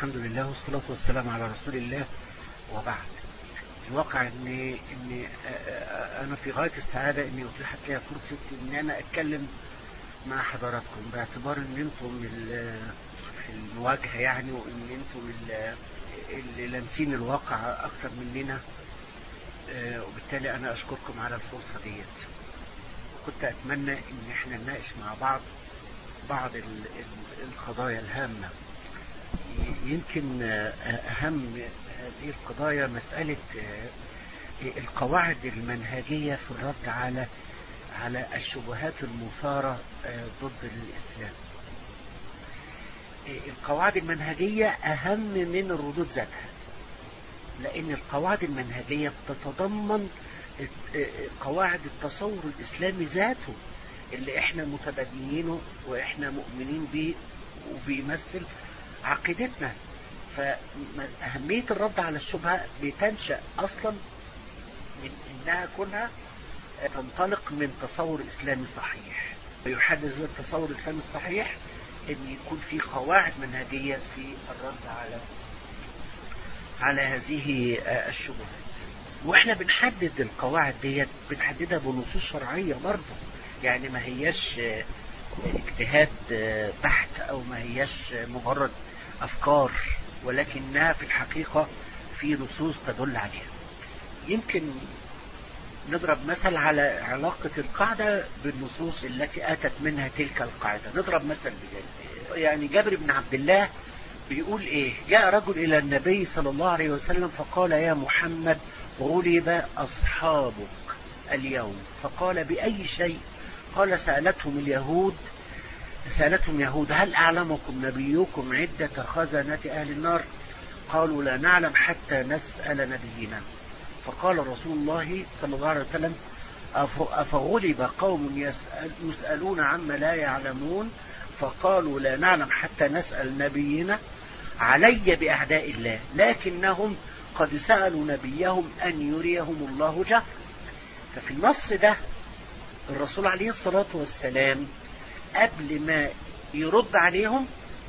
الحمد لله والصلاة والسلام على رسول الله وبعد الواقع ان ان انا في غاية السعادة اني اتيحت لي فرصة ان انا اتكلم مع حضراتكم باعتبار ان انتم في المواجهة يعني وان انتم اللي لامسين الواقع اكتر مننا وبالتالي انا اشكركم على الفرصة ديت كنت اتمنى ان احنا نناقش مع بعض بعض القضايا الهامة يمكن اهم هذه القضايا مسألة القواعد المنهجية في الرد على على الشبهات المثارة ضد الإسلام القواعد المنهجية أهم من الردود ذاتها لأن القواعد المنهجية بتتضمن قواعد التصور الإسلامي ذاته اللي احنا متبنيينه واحنا مؤمنين بيه وبيمثل عقيدتنا فأهمية الرد على الشبهة بتنشأ أصلا من إنها كونها تنطلق من تصور إسلامي صحيح ويحدث التصور الإسلامي الصحيح أن يكون في قواعد منهجية في الرد على على هذه الشبهات واحنا بنحدد القواعد ديت بنحددها بنصوص شرعية برضه يعني ما هياش اجتهاد بحت او ما هياش مجرد افكار ولكنها في الحقيقة في نصوص تدل عليها يمكن نضرب مثل على علاقة القاعدة بالنصوص التي أتت منها تلك القاعدة نضرب مثل بذلك يعني جابر بن عبد الله بيقول ايه جاء رجل الى النبي صلى الله عليه وسلم فقال يا محمد غلب اصحابك اليوم فقال باي شيء قال سألتهم اليهود سألتهم يهود هل أعلمكم نبيكم عدة خزنة أهل النار قالوا لا نعلم حتى نسأل نبينا فقال رسول الله صلى الله عليه وسلم أفغلب قوم يسأل يسألون عما لا يعلمون فقالوا لا نعلم حتى نسأل نبينا علي بأعداء الله لكنهم قد سألوا نبيهم أن يريهم الله جهر ففي النص ده الرسول عليه الصلاة والسلام قبل ما يرد عليهم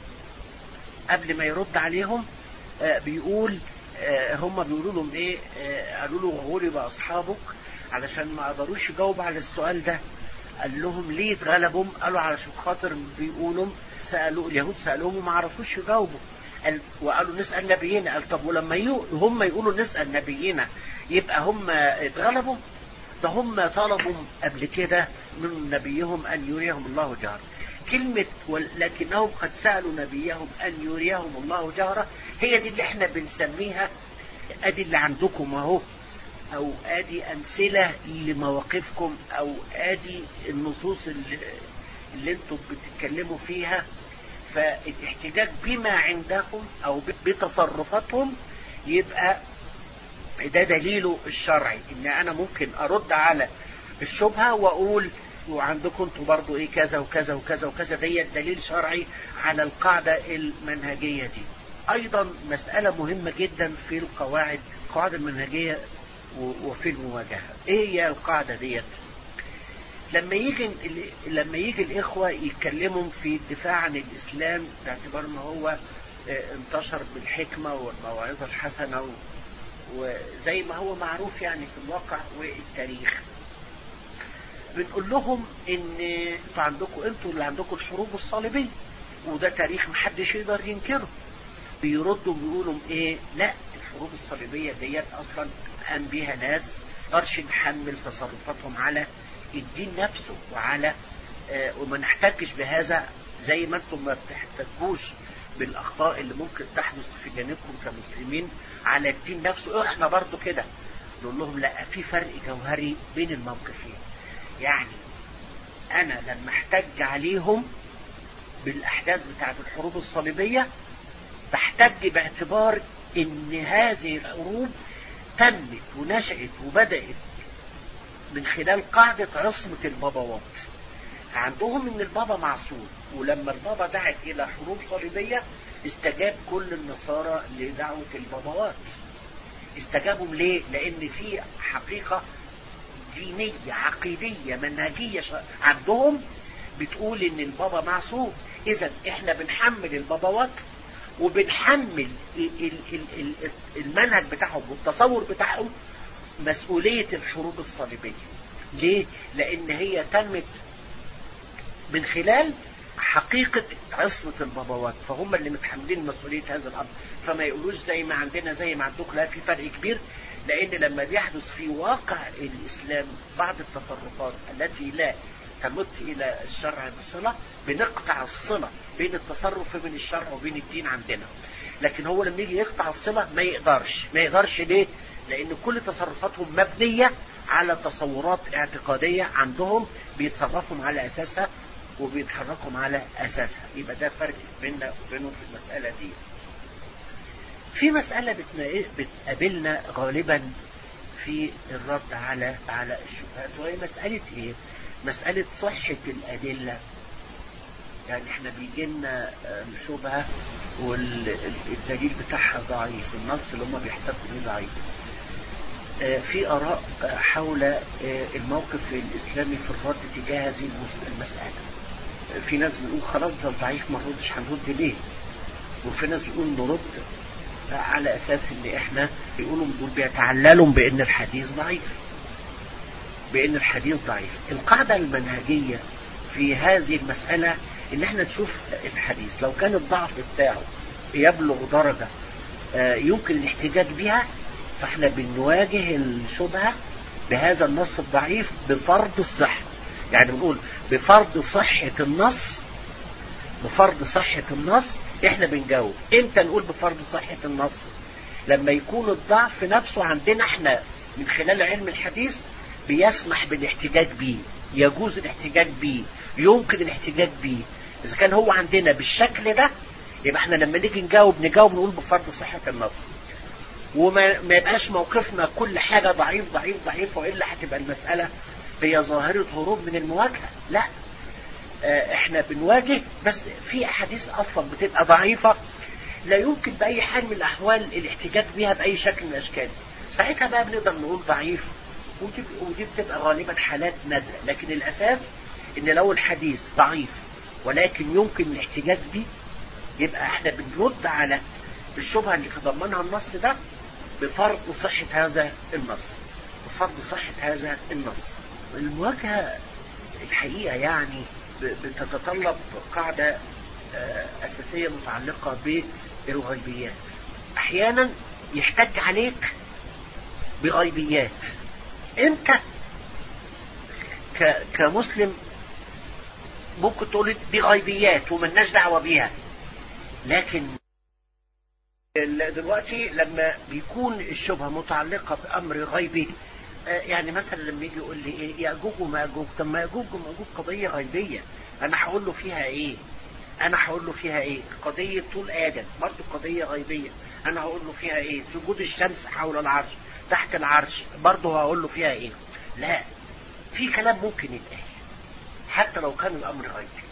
قبل ما يرد عليهم آه بيقول آه هم بيقولوا لهم ايه آه قالوا له غلب اصحابك علشان ما قدروش يجاوبوا على السؤال ده قال لهم ليه اتغلبوا قالوا علشان خاطر بيقولوا سالوا اليهود سالوهم وما عرفوش يجاوبوا قال وقالوا نسال نبينا قال طب ولما يو هم يقولوا نسال نبينا يبقى هم اتغلبوا ده هم طلبوا قبل كده من نبيهم أن يريهم الله جهرا كلمة لكنهم قد سألوا نبيهم أن يريهم الله جهرا هي دي اللي احنا بنسميها ادي اللي عندكم اهو او ادي امثلة لمواقفكم او ادي النصوص اللي, اللي انتم بتتكلموا فيها فالاحتجاج بما عندهم او بتصرفاتهم يبقى ده دليله الشرعي ان انا ممكن ارد على الشبهة واقول وعندكم انتوا برضو ايه كذا وكذا وكذا وكذا ديت دليل شرعي على القاعدة المنهجية دي ايضا مسألة مهمة جدا في القواعد القواعد المنهجية وفي المواجهة ايه هي القاعدة ديت لما يجي لما يجي الاخوة يتكلموا في الدفاع عن الاسلام باعتبار ان هو انتشر بالحكمة والموعظة الحسنة وزي ما هو معروف يعني في الواقع والتاريخ بنقول لهم ان انتوا عندكم انتوا اللي عندكم الحروب الصليبيه وده تاريخ محدش يقدر ينكره بيردوا بيقولوا ايه لا الحروب الصليبيه ديت اصلا قام بيها ناس قدرش نحمل تصرفاتهم على الدين نفسه وعلى آه وما نحتجش بهذا زي ما انتم ما بتحتجوش بالاخطاء اللي ممكن تحدث في جانبكم كمسلمين على الدين نفسه احنا برضو كده نقول لهم لا في فرق جوهري بين الموقفين يعني انا لما احتج عليهم بالاحداث بتاعت الحروب الصليبية بحتج باعتبار ان هذه الحروب تمت ونشأت وبدأت من خلال قاعدة عصمة البابوات عندهم ان البابا معصوم ولما البابا دعت الى حروب صليبية استجاب كل النصارى لدعوة البابوات استجابوا ليه لان في حقيقة دينية عقيدية منهجية عندهم بتقول ان البابا معصوم اذا احنا بنحمل البابوات وبنحمل المنهج بتاعهم والتصور بتاعهم مسؤولية الحروب الصليبية ليه؟ لأن هي تمت من خلال حقيقة عصمة البابوات فهم اللي متحملين مسؤولية هذا الأمر فما يقولوش زي ما عندنا زي ما عندك لا في فرق كبير لأن لما بيحدث في واقع الإسلام بعض التصرفات التي لا تمت إلى الشرع بصلة بنقطع الصلة بين التصرف وبين الشرع وبين الدين عندنا لكن هو لما يجي يقطع الصلة ما يقدرش ما يقدرش ليه لأن كل تصرفاتهم مبنية على تصورات اعتقادية عندهم بيتصرفوا على أساسها وبيتحركوا على أساسها يبقى ده فرق بيننا وبينهم في المسألة دي في مسألة بتقابلنا غالبا في الرد على على الشبهات وهي مسألة ايه مسألة صحة الأدلة يعني احنا بيجي لنا شبهة والدليل بتاعها ضعيف النص اللي هم بيحتاجوا بيه ضعيف في آراء حول الموقف الإسلامي في الرد تجاه هذه المسألة في ناس بيقول خلاص ده ضعيف ما نردش هنرد ليه وفي ناس بيقول نرد على أساس إن إحنا بيقولوا دول بيتعللوا بأن الحديث ضعيف بأن الحديث ضعيف القاعدة المنهجية في هذه المسألة إن إحنا نشوف الحديث لو كان الضعف بتاعه يبلغ درجة يمكن الاحتجاج بها فإحنا بنواجه الشبهة بهذا النص الضعيف بفرض الصحة يعني بنقول بفرض صحة النص بفرض صحة النص احنا بنجاوب امتى نقول بفرض صحة النص لما يكون الضعف نفسه عندنا احنا من خلال علم الحديث بيسمح بالاحتجاج بيه يجوز الاحتجاج بيه يمكن الاحتجاج بيه اذا كان هو عندنا بالشكل ده يبقى احنا لما نيجي نجاوب نجاوب نقول بفرض صحة النص وما ما يبقاش موقفنا كل حاجة ضعيف ضعيف ضعيف وإلا هتبقى المسألة هي ظاهرة هروب من المواجهة لا اه احنا بنواجه بس في احاديث اصلا بتبقى ضعيفة لا يمكن بأي حال من الأحوال الاحتجاج بها بأي شكل من الأشكال ساعتها بقى بنقدر نقول ضعيف ودي, ودي بتبقى غالبا حالات نادرة لكن الأساس إن لو الحديث ضعيف ولكن يمكن الاحتجاج به يبقى احنا بنرد على الشبهة اللي تضمنها النص ده بفرض صحة هذا النص بفرض صحة هذا النص المواجهة الحقيقة يعني بتتطلب قاعدة أساسية متعلقة بالغيبيات أحيانا يحتج عليك بغيبيات أنت كمسلم ممكن تقول دي غيبيات وملناش دعوة بيها لكن دلوقتي لما بيكون الشبهة متعلقة بأمر غيبي يعني مثلا لما يجي يقول لي ايه ياجوج وماجوج طب ما ياجوج وماجوج قضيه غيبيه انا هقول له فيها ايه انا هقول له فيها ايه قضيه طول ادم برضه قضيه غيبيه انا هقول له فيها ايه سجود الشمس حول العرش تحت العرش برضه هقول له فيها ايه لا في كلام ممكن يتقال حتى لو كان الامر غيبي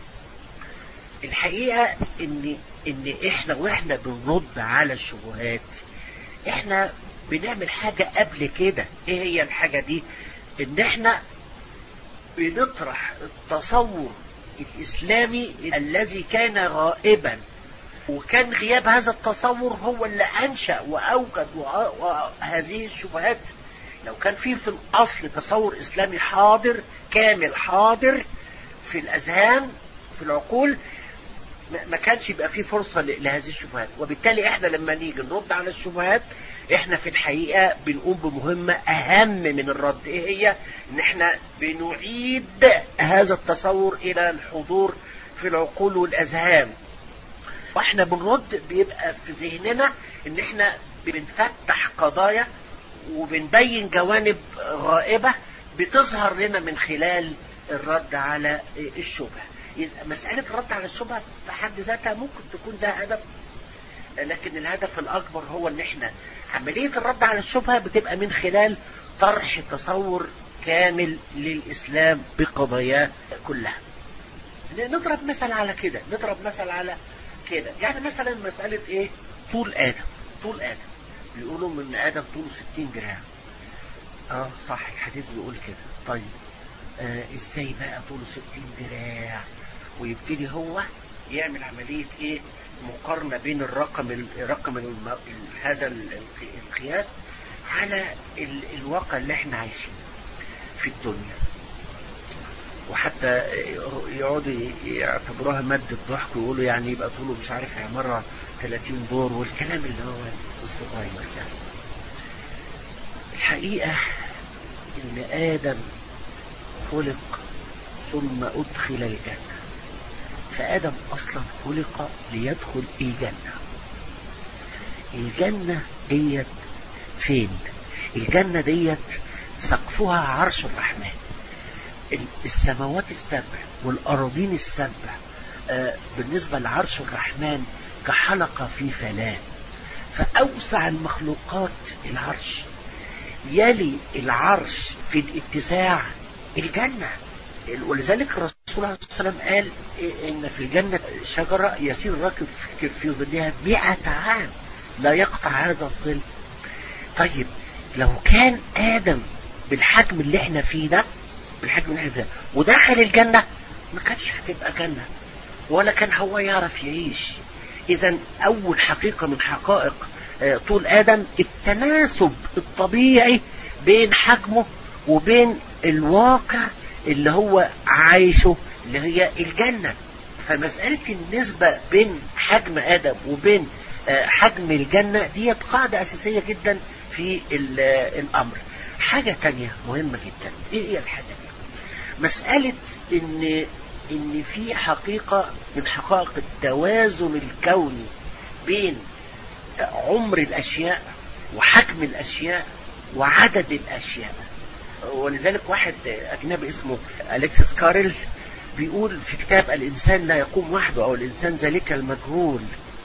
الحقيقه ان ان احنا واحنا بنرد على الشبهات احنا بنعمل حاجة قبل كده ايه هي الحاجة دي ان احنا بنطرح التصور الاسلامي الذي كان غائبا وكان غياب هذا التصور هو اللي انشأ واوجد هذه الشبهات لو كان في في الاصل تصور اسلامي حاضر كامل حاضر في الاذهان في العقول ما كانش يبقى فيه فرصة لهذه الشبهات وبالتالي احنا لما نيجي نرد على الشبهات احنا في الحقيقة بنقوم بمهمة اهم من الرد ايه هي ان احنا بنعيد هذا التصور الى الحضور في العقول والاذهان واحنا بنرد بيبقى في ذهننا ان احنا بنفتح قضايا وبنبين جوانب غائبة بتظهر لنا من خلال الرد على الشبهة مسألة الرد على الشبهة في حد ذاتها ممكن تكون ده هدف لكن الهدف الأكبر هو ان احنا عملية الرد على الشبهة بتبقى من خلال طرح تصور كامل للإسلام بقضاياه كلها نضرب مثل على كده نضرب مثل على كده يعني مثلا مسألة ايه طول آدم طول آدم بيقولوا من آدم طوله 60 جرام اه صح الحديث بيقول كده طيب آه ازاي بقى طوله 60 دراع ويبتدي هو يعمل عملية ايه مقارنة بين الرقم الرقم هذا القياس على الواقع اللي احنا عايشين في الدنيا وحتى يقعدوا يعتبروها مادة ضحك ويقولوا يعني يبقى طوله مش عارف عمارة 30 دور والكلام اللي هو الصغير ده الحقيقة ان ادم خلق ثم ادخل الجنة فادم اصلا خلق ليدخل الجنة الجنة ديت فين الجنة ديت سقفها عرش الرحمن السماوات السبع والأراضين السبع بالنسبة لعرش الرحمن كحلقة في فلاة فأوسع المخلوقات العرش يلي العرش في الاتساع الجنة ولذلك الرسول صلى الله عليه وسلم قال إن في الجنة شجرة يسير الراكب في ظلها مئة عام لا يقطع هذا الظل طيب لو كان آدم بالحجم اللي احنا فيه ده بالحجم اللي احنا فيه ده ودخل الجنة ما كانش هتبقى جنة ولا كان هو يعرف يعيش اذا اول حقيقة من حقائق طول ادم التناسب الطبيعي بين حجمه وبين الواقع اللي هو عايشه اللي هي الجنة فمسألة النسبة بين حجم ادم وبين حجم الجنة دي قاعدة اساسية جدا في الامر حاجة تانية مهمة جدا ايه هي الحاجة دي مسألة ان ان في حقيقة من حقائق التوازن الكوني بين عمر الاشياء وحجم الاشياء وعدد الاشياء ولذلك واحد اجنبي اسمه الكسيس كارل بيقول في كتاب الانسان لا يقوم وحده او الانسان ذلك المجهول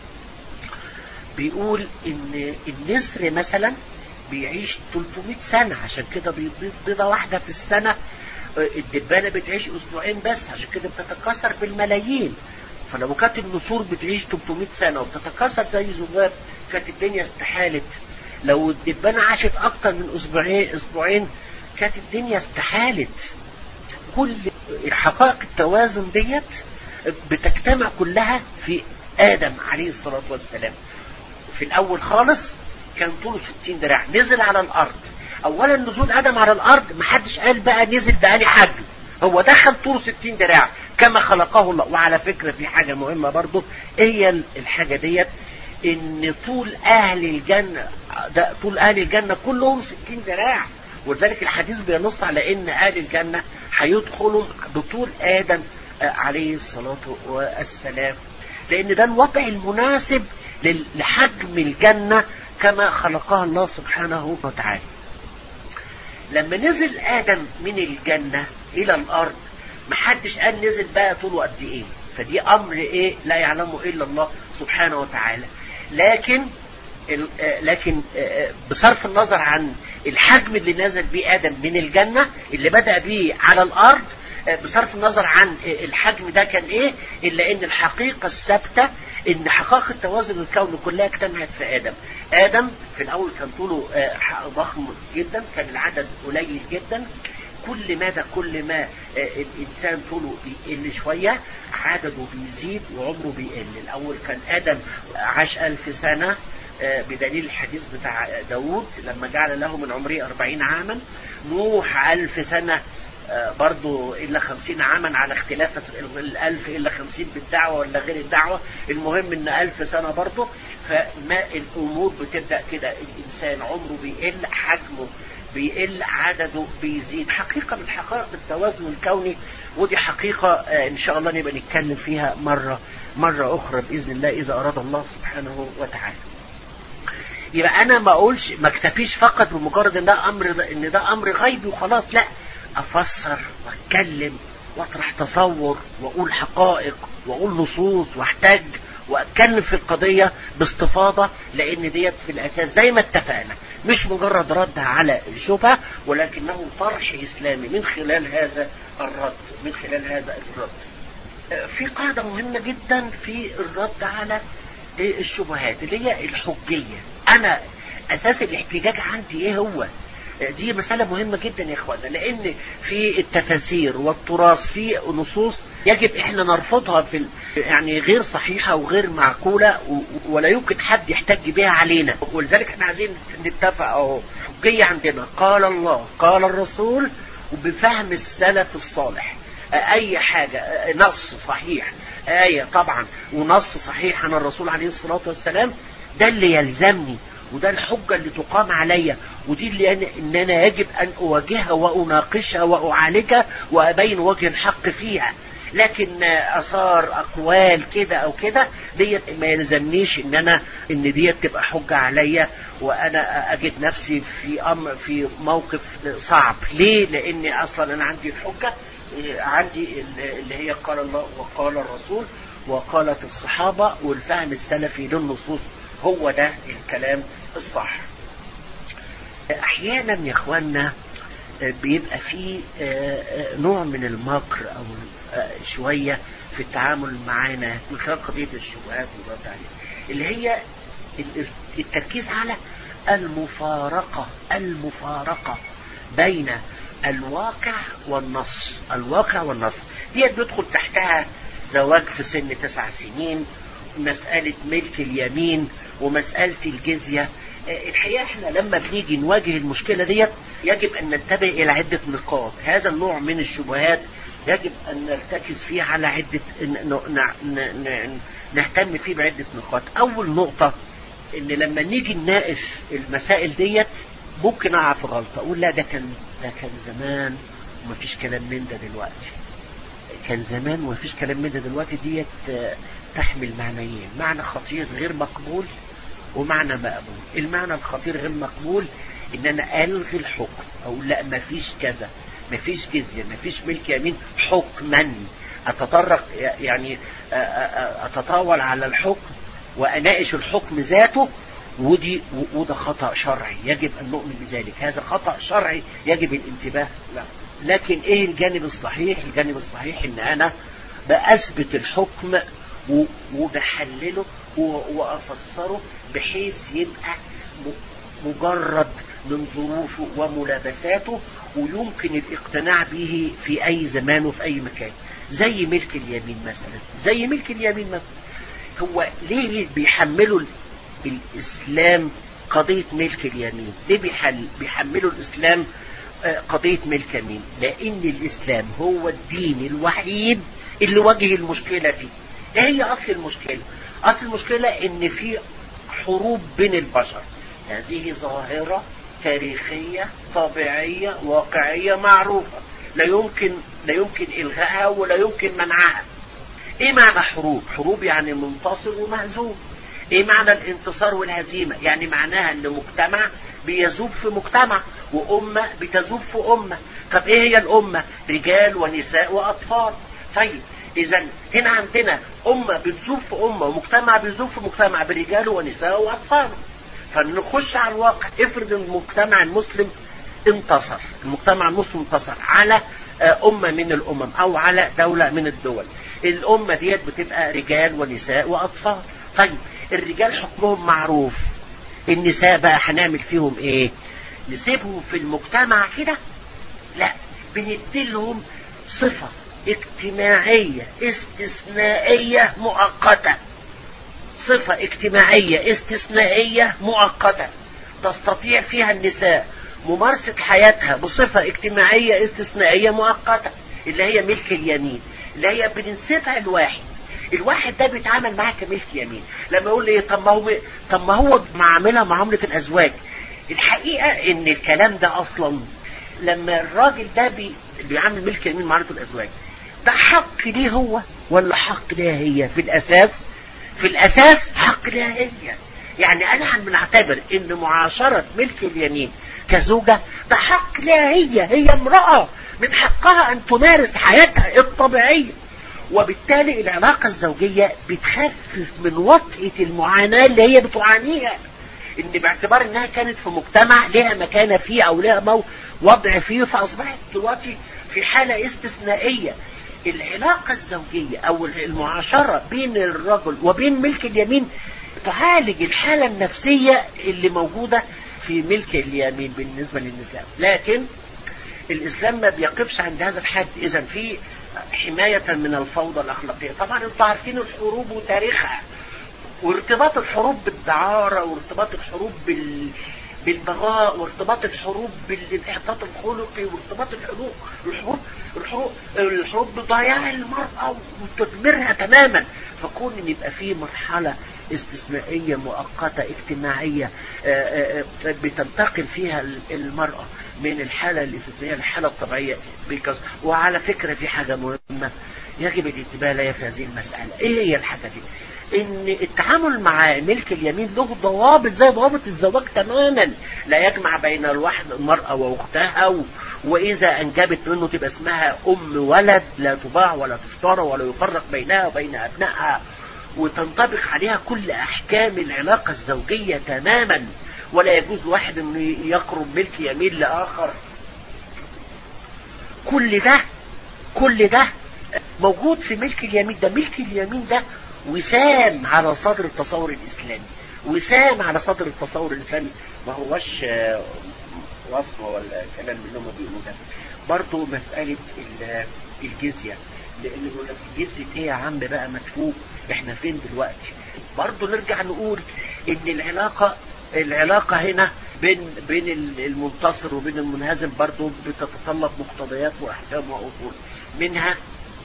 بيقول ان النسر مثلا بيعيش 300 سنة عشان كده بيبيض بيضة واحدة في السنة الدبانة بتعيش اسبوعين بس عشان كده بتتكاثر بالملايين فلو كانت النسور بتعيش 300 سنة وبتتكاثر زي ذباب كانت الدنيا استحالت لو الدبانة عاشت اكتر من اسبوعين اسبوعين كانت الدنيا استحالت كل حقائق التوازن ديت بتجتمع كلها في ادم عليه الصلاة والسلام في الاول خالص كان طوله 60 دراع نزل على الارض اولا نزول ادم على الارض محدش قال بقى نزل بقى حجم هو دخل طوله 60 دراع كما خلقه الله وعلى فكرة في حاجة مهمة برضو هي الحاجة ديت ان طول اهل الجنة ده طول اهل الجنة كلهم 60 دراع ولذلك الحديث بينص على ان اهل الجنة هيدخلوا بطول ادم عليه الصلاة والسلام لان ده الوضع المناسب لحجم الجنة كما خلقها الله سبحانه وتعالى لما نزل آدم من الجنة إلى الأرض محدش قال نزل بقى طوله قد إيه فدي أمر إيه لا يعلمه إلا الله سبحانه وتعالى لكن لكن بصرف النظر عن الحجم اللي نزل بيه آدم من الجنة اللي بدأ بيه على الأرض بصرف النظر عن الحجم ده كان ايه الا ان الحقيقة الثابتة ان حقائق التوازن الكوني كلها اجتمعت في ادم ادم في الاول كان طوله ضخم جدا كان العدد قليل جدا كل مدى كل ما الانسان طوله بيقل شوية عدده بيزيد وعمره بيقل الاول كان ادم عاش الف سنة بدليل الحديث بتاع داود لما جعل له من عمره أربعين عاما نوح ألف سنة برضو إلا خمسين عاما على اختلاف الألف إلا خمسين بالدعوة ولا غير الدعوة المهم إن ألف سنة برضو فما الأمور بتبدأ كده الإنسان عمره بيقل حجمه بيقل عدده بيزيد حقيقة من حقائق التوازن الكوني ودي حقيقة إن شاء الله نبقى نتكلم فيها مرة مرة أخرى بإذن الله إذا أراد الله سبحانه وتعالى يبقى أنا ما أقولش ما اكتفيش فقط بمجرد إن ده أمر إن ده أمر غيبي وخلاص لا افسر واتكلم واطرح تصور واقول حقائق واقول نصوص واحتاج واتكلم في القضية باستفاضة لان ديت في الاساس زي ما اتفقنا مش مجرد رد على الشبهة ولكنه طرح اسلامي من خلال هذا الرد من خلال هذا الرد في قاعدة مهمة جدا في الرد على الشبهات اللي هي الحجية انا اساس الاحتجاج عندي ايه هو دي مسألة مهمة جدا يا اخوانا لان في التفاسير والتراث في نصوص يجب احنا نرفضها في يعني غير صحيحة وغير معقولة ولا يمكن حد يحتج بها علينا ولذلك احنا عايزين نتفق اهو حجية عندنا قال الله قال الرسول وبفهم السلف الصالح اي حاجة نص صحيح آية طبعا ونص صحيح عن الرسول عليه الصلاة والسلام ده اللي يلزمني وده الحجة اللي تقام عليا ودي اللي أنا إن أنا يجب أن أواجهها وأناقشها وأعالجها وأبين وجه الحق فيها لكن اثار اقوال كده او كده ديت ما يلزمنيش ان انا ان ديت تبقى حجة عليا وانا اجد نفسي في امر في موقف صعب ليه لان اصلا انا عندي الحجة عندي اللي هي قال الله وقال الرسول وقالت الصحابة والفهم السلفي للنصوص هو ده الكلام الصح احيانا يا اخوانا بيبقى فيه نوع من المكر او شوية في التعامل معانا من خلال قضية الشبهات والرد عليها اللي هي التركيز على المفارقة المفارقة بين الواقع والنص الواقع والنص ديت بيدخل تحتها زواج في سن تسع سنين مسألة ملك اليمين ومسألة الجزية الحقيقة احنا لما بنيجي نواجه المشكلة ديت يجب ان ننتبه الى عدة نقاط هذا النوع من الشبهات يجب ان نرتكز فيه على عدة نهتم فيه بعدة نقاط اول نقطة ان لما نيجي نناقش المسائل ديت ممكن اقع في غلطة اقول لا ده كان ده كان زمان ومفيش كلام من ده دلوقتي كان زمان ومفيش كلام من ده دلوقتي ديت تحمل معنيين معنى خطير غير مقبول ومعنى مقبول المعنى الخطير غير مقبول ان انا الغي الحكم او لا مفيش كذا مفيش جزية مفيش ملك يمين حكما اتطرق يعني اتطاول على الحكم واناقش الحكم ذاته ودي وده خطأ شرعي يجب ان نؤمن بذلك هذا خطأ شرعي يجب الانتباه له لكن ايه الجانب الصحيح الجانب الصحيح ان انا بأثبت الحكم وبحلله وافسره بحيث يبقى مجرد من ظروفه وملابساته ويمكن الاقتناع به في اي زمان وفي اي مكان زي ملك اليمين مثلا زي ملك اليمين مثلا هو ليه بيحملوا الاسلام قضية ملك اليمين ليه بيحل بيحملوا الاسلام قضية ملك يمين لان الاسلام هو الدين الوحيد اللي واجه المشكلة دي ايه هي اصل المشكلة اصل المشكلة ان في حروب بين البشر هذه ظاهرة تاريخية طبيعية واقعية معروفة لا يمكن لا يمكن إلغائها ولا يمكن منعها إيه معنى حروب حروب يعني منتصر ومهزوم إيه معنى الانتصار والهزيمة يعني معناها أن مجتمع بيذوب في مجتمع وأمة بتذوب في أمة طب إيه هي الأمة رجال ونساء وأطفال طيب إذا هنا عندنا أمة بتذوب في أمة ومجتمع بيذوب في مجتمع برجاله ونساء وأطفاله فنخش على الواقع افرض المجتمع المسلم انتصر المجتمع المسلم انتصر على أمة من الأمم أو على دولة من الدول الأمة ديت بتبقى رجال ونساء وأطفال طيب الرجال حكمهم معروف النساء بقى هنعمل فيهم ايه نسيبهم في المجتمع كده لا بنديلهم صفة اجتماعية استثنائية مؤقتة صفة اجتماعية استثنائية مؤقتة تستطيع فيها النساء ممارسة حياتها بصفة اجتماعية استثنائية مؤقتة اللي هي ملك اليمين اللي هي بننسبها الواحد الواحد ده بيتعامل معاه كملك يمين لما يقول لي طب ما هو طب ما هو معاملها معاملة الأزواج الحقيقة ان الكلام ده اصلا لما الراجل ده بي بيعامل ملك يمين معاملة الأزواج ده حق ليه هو ولا حق ليها هي في الأساس في الأساس حق ليها هي يعني أنا بنعتبر إن معاشرة ملك اليمين كزوجة ده حق ليها هي هي امرأة من حقها أن تمارس حياتها الطبيعية وبالتالي العلاقة الزوجية بتخفف من وطئة المعاناة اللي هي بتعانيها ان باعتبار انها كانت في مجتمع لها مكانة فيه او لها وضع فيه فاصبحت دلوقتي في حالة استثنائية العلاقة الزوجية او المعاشرة بين الرجل وبين ملك اليمين تعالج الحالة النفسية اللي موجودة في ملك اليمين بالنسبة للنساء لكن الاسلام ما بيقفش عند هذا الحد اذا في حماية من الفوضى الأخلاقية طبعا انتوا عارفين الحروب وتاريخها وارتباط الحروب بالدعارة وارتباط الحروب بال بالبغاء وارتباط الحروب بالانحطاط الخلقي وارتباط الحروب الحروب الحروب الحروب بضياع المرأة وتدميرها تماما فكون ان يبقى في مرحلة استثنائية مؤقتة اجتماعية بتنتقل فيها المرأة من الحالة الاستثنائية للحالة الطبيعية بيكز وعلى فكرة في حاجة مهمة يجب الانتباه لها في هذه المسألة ايه هي الحاجة دي ان التعامل مع ملك اليمين له ضوابط زي ضوابط الزواج تماما لا يجمع بين الواحد المرأة واختها و... واذا انجبت منه تبقى اسمها ام ولد لا تباع ولا تشترى ولا يفرق بينها وبين ابنائها وتنطبق عليها كل احكام العلاقة الزوجية تماما ولا يجوز لواحد انه يقرب ملك يمين لاخر كل ده كل ده موجود في ملك اليمين ده ملك اليمين ده وسام على صدر التصور الإسلامي وسام على صدر التصور الإسلامي ما هوش وصمة ولا كلام اللي هم بيقولوا ده برضه مسألة الجزية لأن يقول لك جزية إيه يا عم بقى مدفوق إحنا فين دلوقتي برضه نرجع نقول إن العلاقة العلاقة هنا بين بين المنتصر وبين المنهزم برضه بتتطلب مقتضيات وأحكام وأصول منها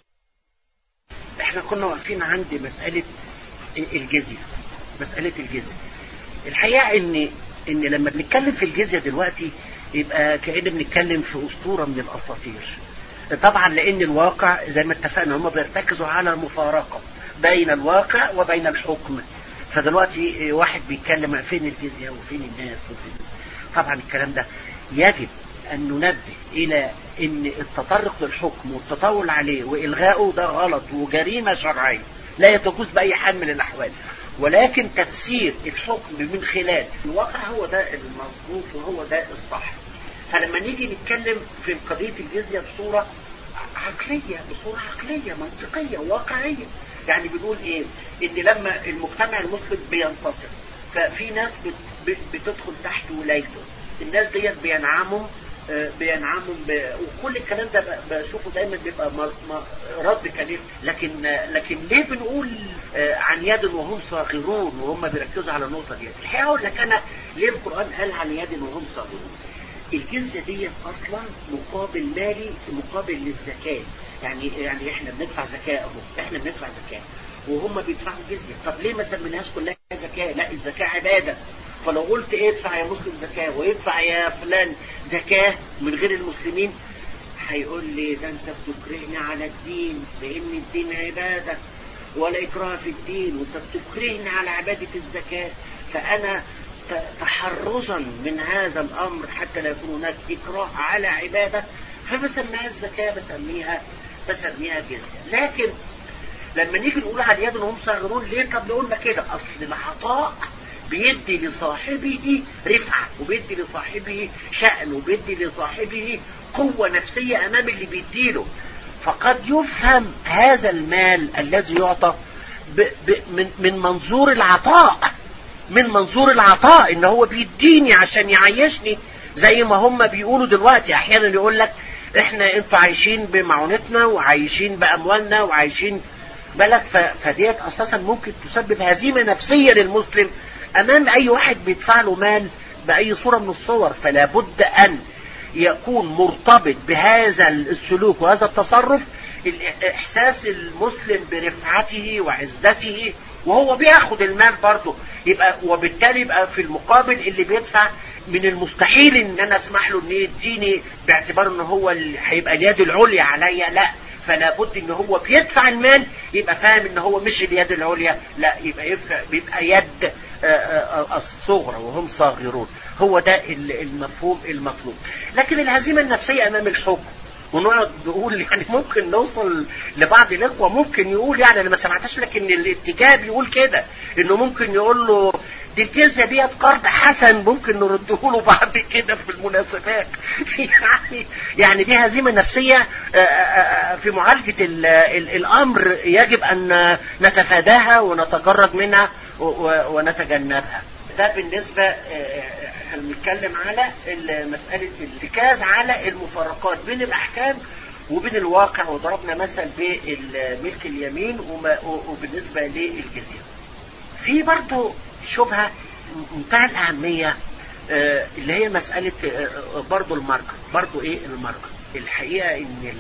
احنا كنا واقفين عند مسألة الجزية مسألة الجزية الحقيقة ان ان لما بنتكلم في الجزية دلوقتي يبقى كأن بنتكلم في أسطورة من الأساطير طبعا لأن الواقع زي ما اتفقنا هم بيرتكزوا على المفارقة بين الواقع وبين الحكم فدلوقتي واحد بيتكلم فين الجزية وفين الناس وفين طبعا الكلام ده يجب أن ننبه إلى أن التطرق للحكم والتطاول عليه وإلغائه ده غلط وجريمة شرعية لا يتجوز بأي حال من الأحوال ولكن تفسير الحكم من خلال الواقع هو ده المظبوط وهو ده الصح فلما نيجي نتكلم في قضية الجزية بصورة عقلية بصورة عقلية منطقية واقعية يعني بنقول ايه ان لما المجتمع المسلم بينتصر ففي ناس بتدخل تحت ولايته الناس ديت بينعموا بينعموا ب... وكل الكلام ده بشوفه دايما بيبقى م... م... رد كلام لكن لكن ليه بنقول عن يد وهم صاغرون وهم بيركزوا على النقطه دي الحقيقه اقول لك انا ليه القران قال عن يد وهم صاغرون الجزيه دي اصلا مقابل مالي مقابل للزكاه يعني يعني احنا بندفع زكاه اهو احنا بندفع زكاه وهم بيدفعوا جزيه طب ليه ما سميناهاش كلها زكاه لا الزكاه عباده فلو قلت ادفع يا مسلم زكاة ويدفع يا فلان زكاة من غير المسلمين هيقول لي ده انت بتكرهني على الدين بان الدين عبادة ولا اكراه في الدين وانت بتكرهني على عبادة الزكاة فانا تحرزا من هذا الامر حتى لا يكون هناك اكراه على عبادة فبسميها الزكاة بسميها بسميها جزية لكن لما نيجي نقول على اليد انهم صاغرون ليه طب نقول كده اصل العطاء بيدي لصاحبه رفعة وبيدي لصاحبه شأن وبيدي لصاحبه قوة نفسية أمام اللي بيديله فقد يفهم هذا المال الذي يعطى ب ب من, من منظور العطاء من منظور العطاء ان هو بيديني عشان يعيشني زي ما هم بيقولوا دلوقتي احيانا يقول لك احنا انتوا عايشين بمعونتنا وعايشين باموالنا وعايشين بالك فديت اساسا ممكن تسبب هزيمة نفسية للمسلم امام اي واحد بيدفع له مال باي صورة من الصور فلا بد ان يكون مرتبط بهذا السلوك وهذا التصرف احساس المسلم برفعته وعزته وهو بياخد المال برضه يبقى وبالتالي يبقى في المقابل اللي بيدفع من المستحيل ان انا اسمح له ان يديني باعتبار ان هو اللي هيبقى اليد العليا عليا لا فلا بد ان هو بيدفع المال يبقى فاهم ان هو مش اليد العليا لا يبقى يدفع بيبقى يد الصغرى وهم صاغرون هو ده المفهوم المطلوب لكن الهزيمة النفسية امام الحكم ونقعد نقول يعني ممكن نوصل لبعض الاخوه ممكن يقول يعني انا ما سمعتش لكن الاتجاه بيقول كده انه ممكن يقول له دي الجزيه ديت قرض حسن ممكن نرده له بعد كده في المناسبات يعني يعني دي هزيمه نفسيه في معالجه ال ال الامر يجب ان نتفاداها ونتجرد منها ونتجنبها ده بالنسبه هنتكلم على مسألة الارتكاز على المفارقات بين الأحكام وبين الواقع وضربنا مثل بالملك اليمين وبالنسبة للجزيرة في برضو شبهة منتهى الأهمية اللي هي مسألة برضو المرأة برضو ايه المرأة الحقيقة ان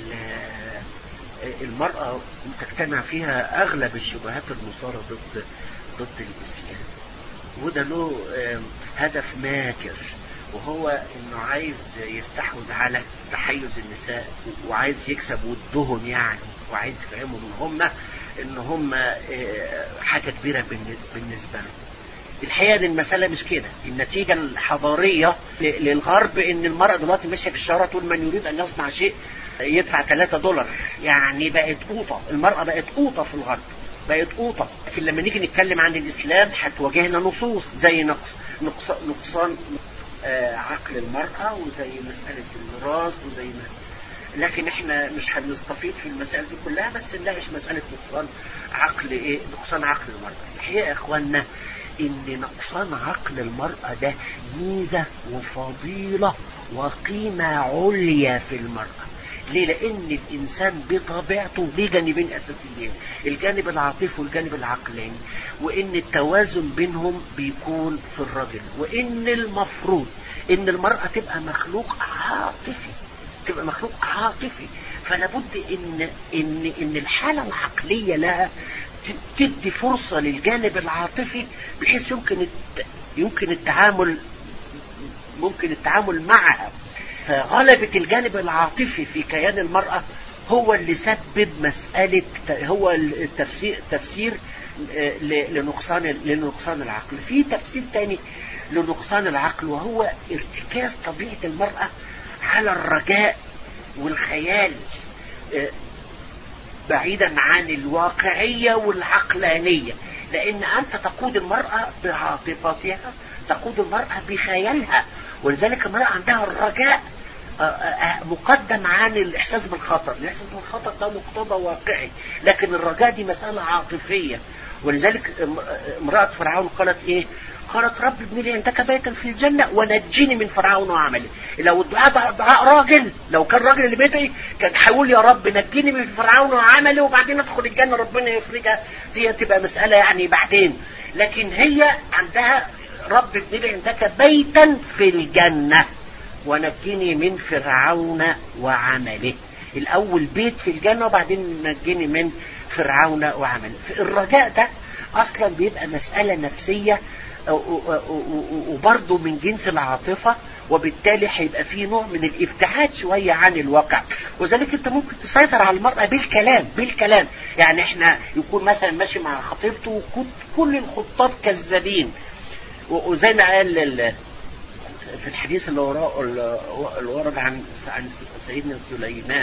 المرأة تجتمع فيها اغلب الشبهات المصارة ضد ضد الاسلام وده له هدف ماكر وهو انه عايز يستحوذ على تحيز النساء وعايز يكسب ودهم يعني وعايز يفهمهم ان هم ان هم حاجة كبيرة بالنسبة لهم الحقيقة ان المسألة مش كده النتيجة الحضارية للغرب ان المرأة دلوقتي ماشية في الشارع تقول من يريد ان يصنع شيء يدفع 3 دولار يعني بقت قوطة المرأة بقت قوطة في الغرب بقت قوطة لكن لما نيجي نتكلم عن الاسلام هتواجهنا نصوص زي نقص نقص نقصان آه عقل المرأة وزي مسألة الميراث وزي ما لكن احنا مش هنستفيد في المسائل دي كلها بس نلاقيش مسألة نقصان عقل ايه نقصان عقل المرأة الحقيقة يا اخوانا ان نقصان عقل المرأة ده ميزة وفضيلة وقيمة عليا في المرأة ليه لان الانسان بطبيعته ليه جانبين اساسيين الجانب العاطفي والجانب العقلاني وان التوازن بينهم بيكون في الرجل وان المفروض ان المرأة تبقى مخلوق عاطفي تبقى مخلوق عاطفي فلا بد ان ان ان الحالة العقلية لها تدي فرصة للجانب العاطفي بحيث يمكن يمكن التعامل ممكن التعامل معها فغلبة الجانب العاطفي في كيان المرأة هو اللي سبب مسألة هو التفسير تفسير لنقصان لنقصان العقل في تفسير تاني لنقصان العقل وهو ارتكاز طبيعة المرأة على الرجاء والخيال بعيدا عن الواقعية والعقلانية لأن أنت تقود المرأة بعاطفتها تقود المرأة بخيالها ولذلك المرأة عندها الرجاء مقدم عن الإحساس بالخطر الإحساس بالخطر ده مقتضى واقعي لكن الرجاء دي مسألة عاطفية ولذلك امرأة فرعون قالت إيه قالت رب ابن لي عندك بيتا في الجنة ونجيني من فرعون وعمله لو الدعاء دعاء راجل لو كان راجل اللي بيدعي كان هيقول يا رب نجيني من فرعون وعمله وبعدين ادخل الجنة ربنا يفرجها دي تبقى مسألة يعني بعدين لكن هي عندها رب ابن لي عندك بيتا في الجنة ونجيني من فرعون وعمله الأول بيت في الجنة وبعدين نجيني من فرعون وعمله الرجاء ده أصلا بيبقى مسألة نفسية وبرضه من جنس العاطفة وبالتالي هيبقى فيه نوع من الابتعاد شوية عن الواقع وذلك انت ممكن تسيطر على المرأة بالكلام بالكلام يعني احنا يكون مثلا ماشي مع خطيبته كل الخطاب كذابين وزي ما قال في الحديث اللي وراه اللي ورد عن عن سيدنا سليمان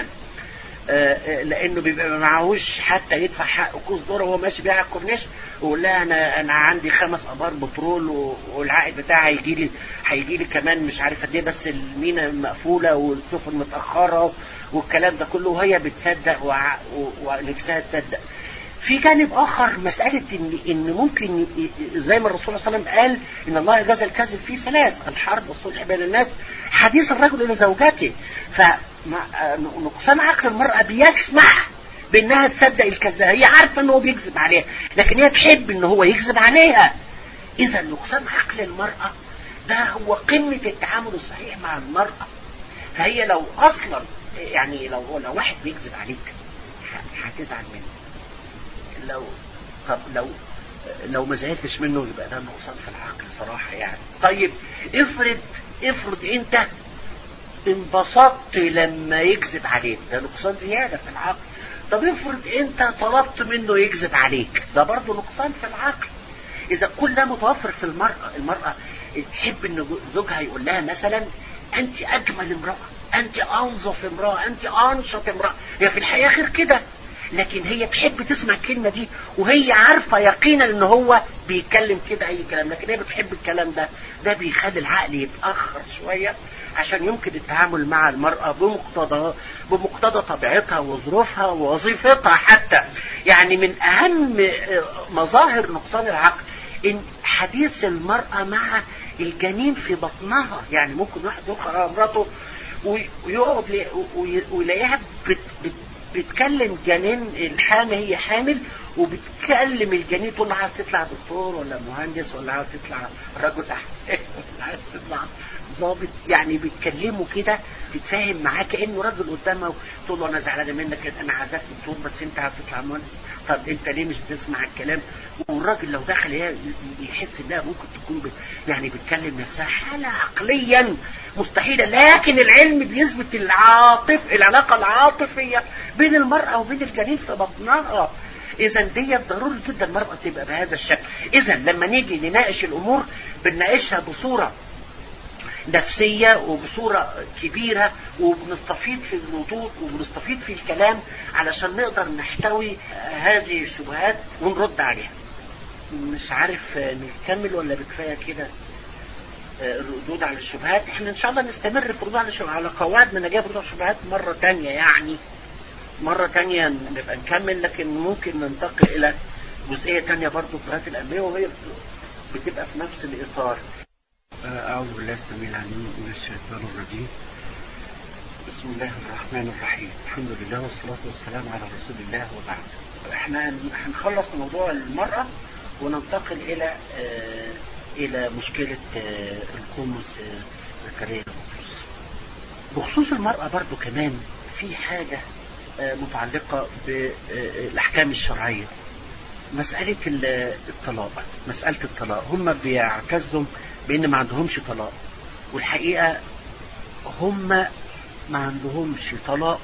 لانه بيبقى ما معهوش حتى يدفع حق كوز ذره وهو ماشي بيها على الكورنيش ويقول لها انا انا عندي خمس ابار بترول والعائد بتاعي هيجي لي هيجي لي كمان مش عارف قد ايه بس المينا مقفوله والسفن متاخره والكلام ده كله وهي بتصدق ونفسها تصدق في جانب اخر مسألة ان, إن ممكن زي ما الرسول صلى الله عليه وسلم قال ان الله يجاز الكذب في ثلاث الحرب والصلح بين الناس حديث الرجل الى زوجته فنقصان عقل المرأة بيسمح بانها تصدق الكذاب هي عارفة ان هو بيكذب عليها لكن هي تحب ان هو يكذب عليها اذا نقصان عقل المرأة ده هو قمة التعامل الصحيح مع المرأة فهي لو اصلا يعني لو لو واحد بيكذب عليك هتزعل منه لو طب لو لو ما زعلتش منه يبقى ده نقصان في العقل صراحة يعني طيب افرض افرض انت انبسطت لما يكذب عليك ده نقصان زيادة في العقل طب افرض انت طلبت منه يكذب عليك ده برضه نقصان في العقل اذا كل ده متوفر في المرأة المرأة تحب ان زوجها يقول لها مثلا انت اجمل امرأة انت انظف امرأة انت انشط امرأة هي في الحقيقة غير كده لكن هي تحب تسمع الكلمة دي وهي عارفة يقينا ان هو بيتكلم كده اي كلام لكن هي بتحب الكلام ده ده بيخلي العقل يتأخر شوية عشان يمكن التعامل مع المرأة بمقتضى بمقتضى طبيعتها وظروفها ووظيفتها حتى يعني من اهم مظاهر نقصان العقل ان حديث المرأة مع الجنين في بطنها يعني ممكن واحد يدخل على مراته ويقعد ويلاقيها بتكلم جنين الحامل هي حامل وبتكلم الجنين تقول له عايز تطلع دكتور ولا مهندس ولا عايز تطلع رجل احمال ولا عايز تطلع ضابط يعني بيتكلموا كده تتفاهم معاه كانه راجل قدامه تقول له انا زعلانه منك انا عايزك دكتور بس انت عايز تطلع مهندس طب انت ليه مش بتسمع الكلام والراجل لو دخل يحس انها ممكن تكون ب... يعني بتكلم نفسها حاله عقليا مستحيله لكن العلم بيثبت العاطف العلاقه العاطفيه بين المراه وبين الجنين في بطنها اذا ديت ضروري جدا المرأة تبقى بهذا الشكل اذا لما نيجي نناقش الامور بنناقشها بصورة نفسية وبصورة كبيرة وبنستفيد في الردود وبنستفيد في الكلام علشان نقدر نحتوي هذه الشبهات ونرد عليها مش عارف نكمل ولا بكفاية كده الردود على الشبهات احنا ان شاء الله نستمر في الردود على الشبهات على قواعد من اجاب ردود على الشبهات مرة تانية يعني مرة تانية نبقى نكمل لكن ممكن ننتقل الى جزئية تانية برضو في الشبهات الأنبياء وهي بتبقى في نفس الإطار أعوذ بالله السميع العليم من الشيطان الرجيم بسم الله الرحمن الرحيم الحمد لله والصلاة والسلام على رسول الله وبعد احنا هنخلص موضوع المرأة وننتقل إلى آه إلى مشكلة آه القومس آه زكريا بخصوص المرأة برضو كمان في حاجة متعلقة بالأحكام الشرعية مسألة الطلاق مسألة الطلاق هم بيعتزوا بأن ما عندهمش طلاق والحقيقة هم ما عندهمش طلاق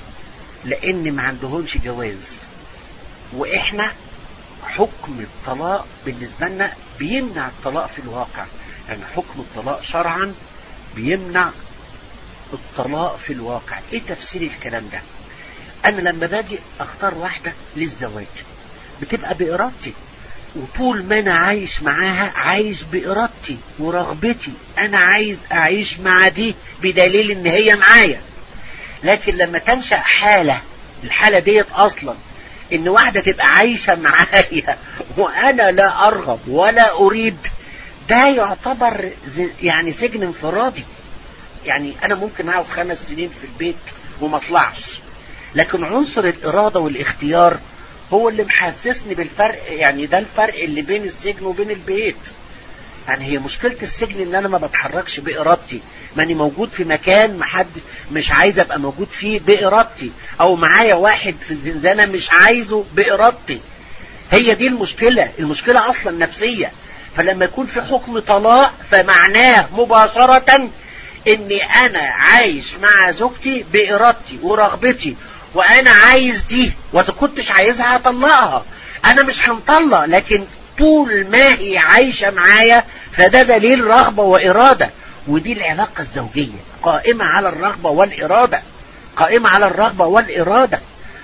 لأن ما عندهمش جواز وإحنا حكم الطلاق بالنسبة لنا بيمنع الطلاق في الواقع يعني حكم الطلاق شرعا بيمنع الطلاق في الواقع ايه تفسير الكلام ده انا لما باجي اختار واحدة للزواج بتبقى بارادتي وطول ما انا عايش معاها عايش بارادتي ورغبتي انا عايز اعيش مع دي بدليل ان هي معايا لكن لما تنشأ حالة الحالة ديت اصلا ان واحدة تبقى عايشة معايا وانا لا ارغب ولا اريد ده يعتبر يعني سجن انفرادي يعني انا ممكن اقعد خمس سنين في البيت وما اطلعش لكن عنصر الارادة والاختيار هو اللي محسسني بالفرق يعني ده الفرق اللي بين السجن وبين البيت يعني هي مشكلة السجن ان انا ما بتحركش بارادتي ماني موجود في مكان محد مش عايز ابقى موجود فيه بارادتي او معايا واحد في الزنزانة مش عايزه بارادتي هي دي المشكلة المشكلة اصلا نفسية فلما يكون في حكم طلاق فمعناه مباشرة اني انا عايش مع زوجتي بارادتي ورغبتي وانا عايز دي واذا كنتش عايزها هطلقها انا مش هنطلق لكن طول ما هي عايشة معايا فده دليل رغبة وارادة ودي العلاقة الزوجية قائمة على الرغبة والارادة قائمة على الرغبة والارادة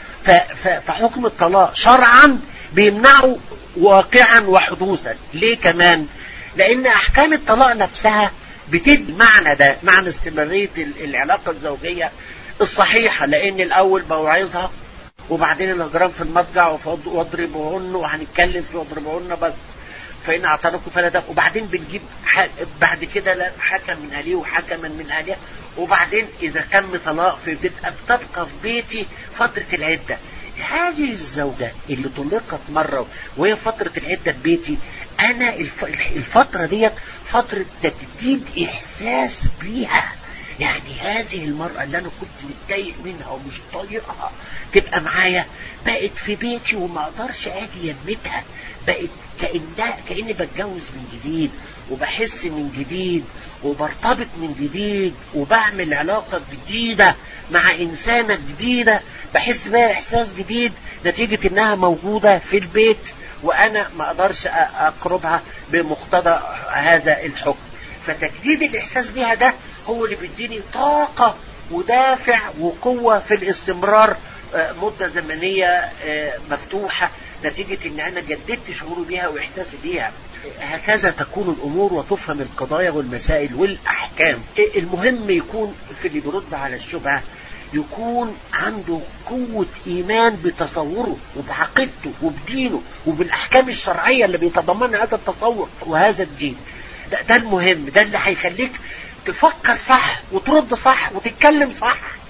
فحكم الطلاق شرعا بيمنعه واقعا وحدوثا ليه كمان لان احكام الطلاق نفسها بتدي معنى ده معنى استمرارية العلاقة الزوجية الصحيحة لان الاول بوعظها وبعدين الاجرام في المضجع واضربهن وهنتكلم في واضربهن بس فإن اعترفوا فلا ده وبعدين بنجيب بعد كده لا حكم من أهليه وحكما من أهلها وبعدين إذا تم طلاق في بتبقى بتبقى في بيتي فترة العدة هذه الزوجة اللي طلقت مرة وهي فترة العدة في بيتي أنا الفترة ديت فترة تجديد إحساس بيها يعني هذه المرأة اللي أنا كنت متضايق منها ومش طايقها تبقى معايا بقت في بيتي وما أقدرش أجي يمتها بقت كأنها كأني بتجوز من جديد وبحس من جديد وبرتبط من جديد وبعمل علاقة جديدة مع إنسانة جديدة بحس بها إحساس جديد نتيجة إنها موجودة في البيت وأنا ما أقدرش أقربها بمقتضى هذا الحكم فتجديد الإحساس بها ده هو اللي بيديني طاقة ودافع وقوة في الاستمرار مدة زمنية مفتوحة نتيجة ان انا جددت شعوري بيها واحساسي بيها هكذا تكون الامور وتفهم القضايا والمسائل والاحكام المهم يكون في اللي بيرد على الشبهة يكون عنده قوة ايمان بتصوره وبعقيدته وبدينه وبالاحكام الشرعية اللي بيتضمنها هذا التصور وهذا الدين ده, ده المهم ده اللي هيخليك تفكر صح وترد صح وتتكلم صح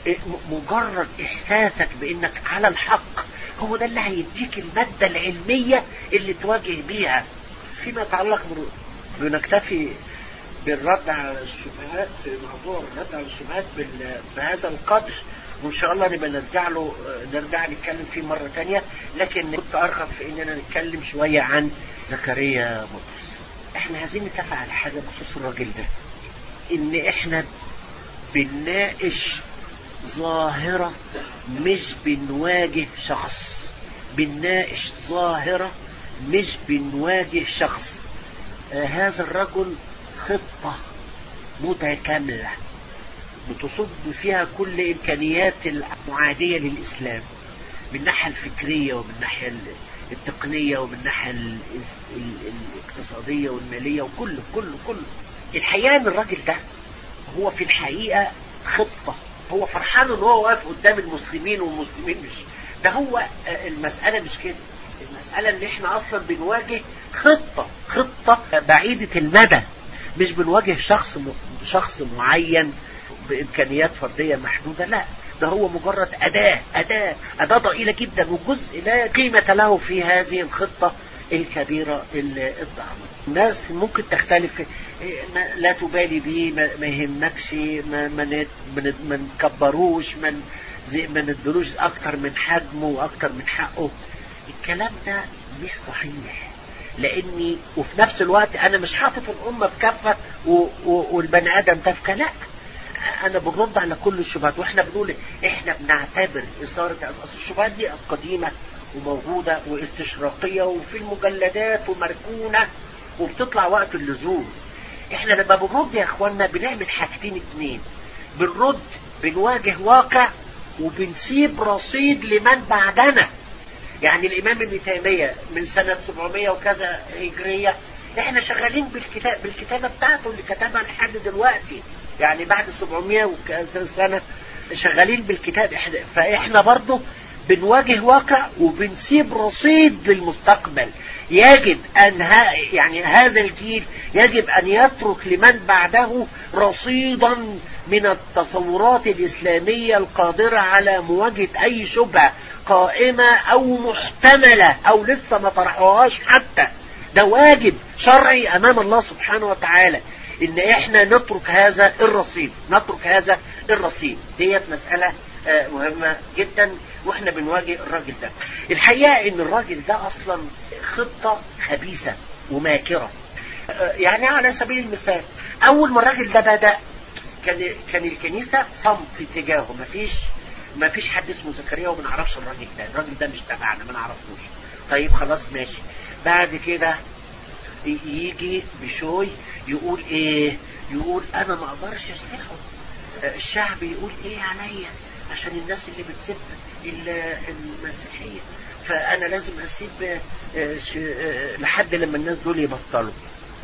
مجرد احساسك بانك على الحق هو ده اللي هيديك المادة العلمية اللي تواجه بيها فيما يتعلق بنكتفي بالرد على الشبهات في موضوع الرد على الشبهات بهذا القدر وان شاء الله نبقى نرجع له نرجع نتكلم فيه مرة تانية لكن كنت ارغب في اننا نتكلم شوية عن زكريا مطرس احنا عايزين نتفق على حاجة بخصوص الراجل ده ان احنا بنناقش ظاهرة مش بنواجه شخص بنناقش ظاهرة مش بنواجه شخص آه هذا الرجل خطة متكاملة بتصب فيها كل إمكانيات المعادية للإسلام من الناحية الفكرية ومن الناحية التقنية ومن الناحية الاقتصادية والمالية وكله كله كله الحقيقة ان الراجل ده هو في الحقيقة خطة هو فرحان ان هو واقف قدام المسلمين والمسلمين مش ده هو المسألة مش كده المسألة ان احنا اصلا بنواجه خطة خطة بعيدة المدى مش بنواجه شخص شخص معين بامكانيات فردية محدودة لا ده هو مجرد أداة أداة أداة ضئيلة جدا وجزء لا قيمة له في هذه الخطة الكبيرة الضخمة الناس ممكن تختلف لا تبالي بيه ما يهمكش ما, ما, ما نكبروش ما ما ندلوش اكتر من حجمه واكتر من حقه الكلام ده مش صحيح لاني وفي نفس الوقت انا مش حاطط الامه في كفه والبني ادم ده في لا انا بنرد على كل الشبهات واحنا بنقول احنا بنعتبر اثاره اصل الشبهات دي قديمه وموجوده واستشراقيه وفي المجلدات ومركونه وبتطلع وقت اللزوم احنا لما بنرد يا اخوانا بنعمل حاجتين اتنين بنرد بنواجه واقع وبنسيب رصيد لمن بعدنا يعني الامام ابن تيمية من سنة 700 وكذا هجرية احنا شغالين بالكتاب بالكتابة بتاعته اللي كتبها لحد دلوقتي يعني بعد 700 وكذا سنة شغالين بالكتاب فاحنا برضه بنواجه واقع وبنسيب رصيد للمستقبل يجب أن ها يعني هذا الجيل يجب أن يترك لمن بعده رصيدا من التصورات الإسلامية القادرة على مواجهة أي شبهة قائمة أو محتملة أو لسه ما طرحوهاش حتى ده واجب شرعي أمام الله سبحانه وتعالى إن إحنا نترك هذا الرصيد نترك هذا الرصيد ديت مسألة مهمة جدا واحنا بنواجه الراجل ده الحقيقة ان الراجل ده اصلا خطة خبيثة وماكرة يعني على سبيل المثال اول ما الراجل ده بدأ كان كان الكنيسة صمت تجاهه مفيش مفيش حد اسمه زكريا وما نعرفش الراجل ده الراجل ده مش تبعنا ما نعرفوش طيب خلاص ماشي بعد كده يجي بشوي يقول ايه يقول انا ما اقدرش اسمحه الشعب يقول ايه عليا عشان الناس اللي بتسب المسيحية فأنا لازم أسيب لحد لما الناس دول يبطلوا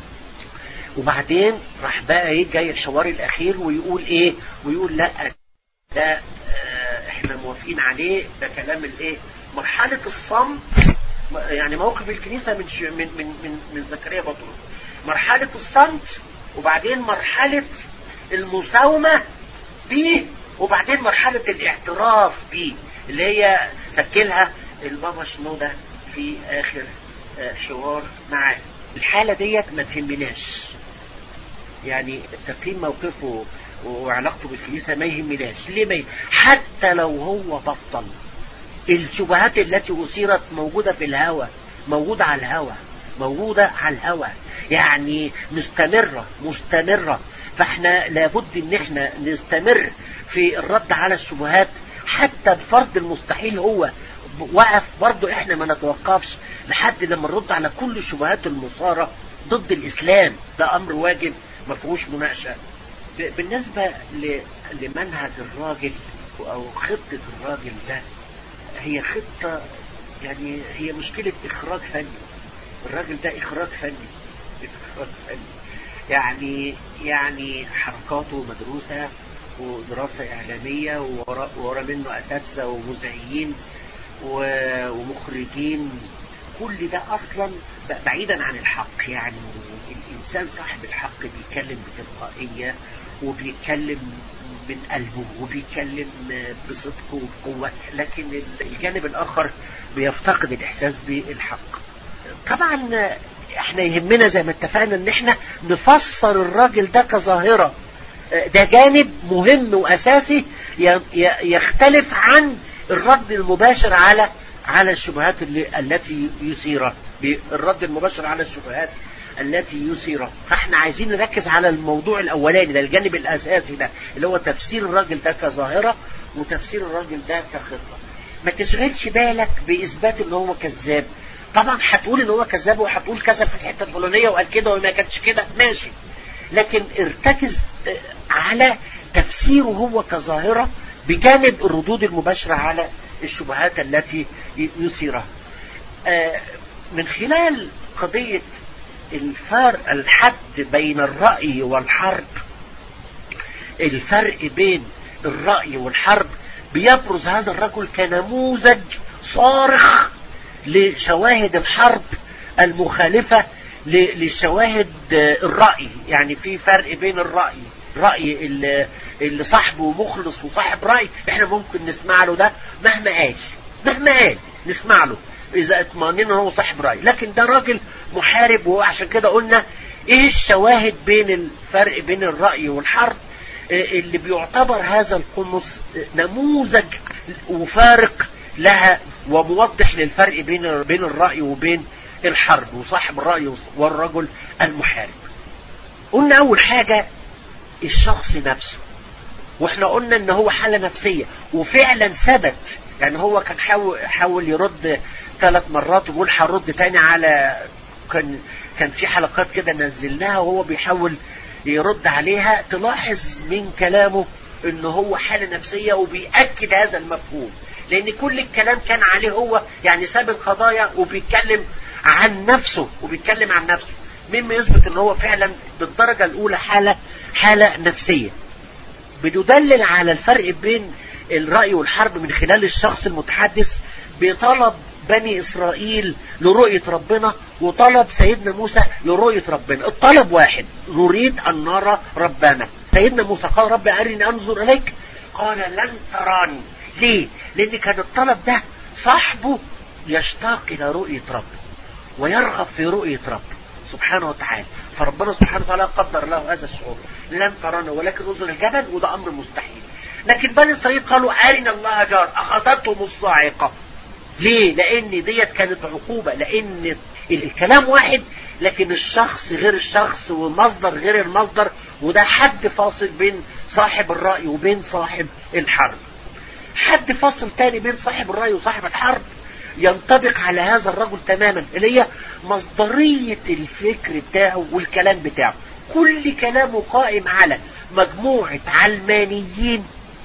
وبعدين راح بقى ايه جاي الحوار الأخير ويقول ايه ويقول لا ده احنا موافقين عليه ده كلام الايه مرحلة الصمت يعني موقف الكنيسة من من من من, من زكريا بطرس مرحلة الصمت وبعدين مرحلة المساومة بيه وبعدين مرحلة الاعتراف بيه اللي هي سجلها البابا شنودة في آخر حوار معاه الحالة ديت ما تهمناش يعني تقييم موقفه وعلاقته بالكنيسة ما يهمناش ليه ما يهم. حتى لو هو بطل الشبهات التي أثيرت موجودة في الهوى موجودة على الهوى موجودة على الهوى يعني مستمرة مستمرة فاحنا لابد ان احنا نستمر في الرد على الشبهات حتى بفرض المستحيل هو وقف برضه احنا ما نتوقفش لحد لما نرد على كل الشبهات المثارة ضد الاسلام ده امر واجب ما فيهوش مناقشة بالنسبة لمنهج الراجل او خطة الراجل ده هي خطة يعني هي مشكلة اخراج فني الراجل ده اخراج فني اخراج فني يعني يعني حركاته مدروسة ودراسة إعلامية وورا, وورا منه أساتذة ومذيعين ومخرجين كل ده أصلا بعيدا عن الحق يعني الإنسان صاحب الحق بيتكلم بتلقائية وبيتكلم من قلبه وبيتكلم بصدق وبقوة لكن الجانب الآخر بيفتقد الإحساس بالحق طبعا احنا يهمنا زي ما اتفقنا ان احنا نفسر الراجل ده كظاهرة ده جانب مهم وأساسي يختلف عن الرد المباشر على على الشبهات اللي التي يثيرها الرد المباشر على الشبهات التي يثيرها فاحنا عايزين نركز على الموضوع الاولاني ده الجانب الاساسي ده اللي هو تفسير الراجل ده كظاهرة وتفسير الراجل ده كخطة ما تشغلش بالك باثبات ان هو كذاب طبعا هتقول ان هو كذاب وهتقول كذا في الحته الفلانيه وقال كده وما كانش كده ماشي لكن ارتكز على تفسيره هو كظاهرة بجانب الردود المباشرة على الشبهات التي يثيرها من خلال قضية الفرق الحد بين الرأي والحرب الفرق بين الرأي والحرب بيبرز هذا الرجل كنموذج صارخ لشواهد الحرب المخالفة للشواهد الرأي يعني في فرق بين الرأي رأي اللي, اللي صاحبه مخلص وصاحب رأي احنا ممكن نسمع له ده مهما قال مهما قال نسمع له اذا اطمئننا هو صاحب رأي لكن ده راجل محارب وعشان كده قلنا ايه الشواهد بين الفرق بين الرأي والحرب اللي بيعتبر هذا القمص نموذج وفارق لها وموضح للفرق بين بين الرأي وبين الحرب وصاحب الرأي والرجل المحارب قلنا اول حاجة الشخص نفسه واحنا قلنا ان هو حالة نفسية وفعلا ثبت يعني هو كان حاول, حاول يرد ثلاث مرات ويقول هرد تاني على كان كان في حلقات كده نزلناها وهو بيحاول يرد عليها تلاحظ من كلامه ان هو حالة نفسية وبيأكد هذا المفهوم لان كل الكلام كان عليه هو يعني ساب القضايا وبيتكلم عن نفسه وبيتكلم عن نفسه مما يثبت ان هو فعلا بالدرجة الاولى حالة حالة نفسية بتدلل على الفرق بين الرأي والحرب من خلال الشخص المتحدث بطلب بني إسرائيل لرؤية ربنا وطلب سيدنا موسى لرؤية ربنا الطلب واحد نريد أن نرى ربنا سيدنا موسى قال رب أرني أنظر إليك قال لن تراني ليه لأن كان الطلب ده صاحبه يشتاق إلى رؤية ربه ويرغب في رؤية ربه سبحانه وتعالى فربنا سبحانه وتعالى قدر له هذا الشعور لن ترانا ولكن انظر الجبل وده أمر مستحيل لكن بني إسرائيل قالوا أرنا الله جار أخذتهم الصاعقة ليه لأن ديت كانت عقوبة لأن الكلام واحد لكن الشخص غير الشخص والمصدر غير المصدر وده حد فاصل بين صاحب الرأي وبين صاحب الحرب حد فاصل تاني بين صاحب الرأي وصاحب الحرب ينطبق على هذا الرجل تماما اللي هي مصدرية الفكر بتاعه والكلام بتاعه كل كلامه قائم على مجموعة علمانيين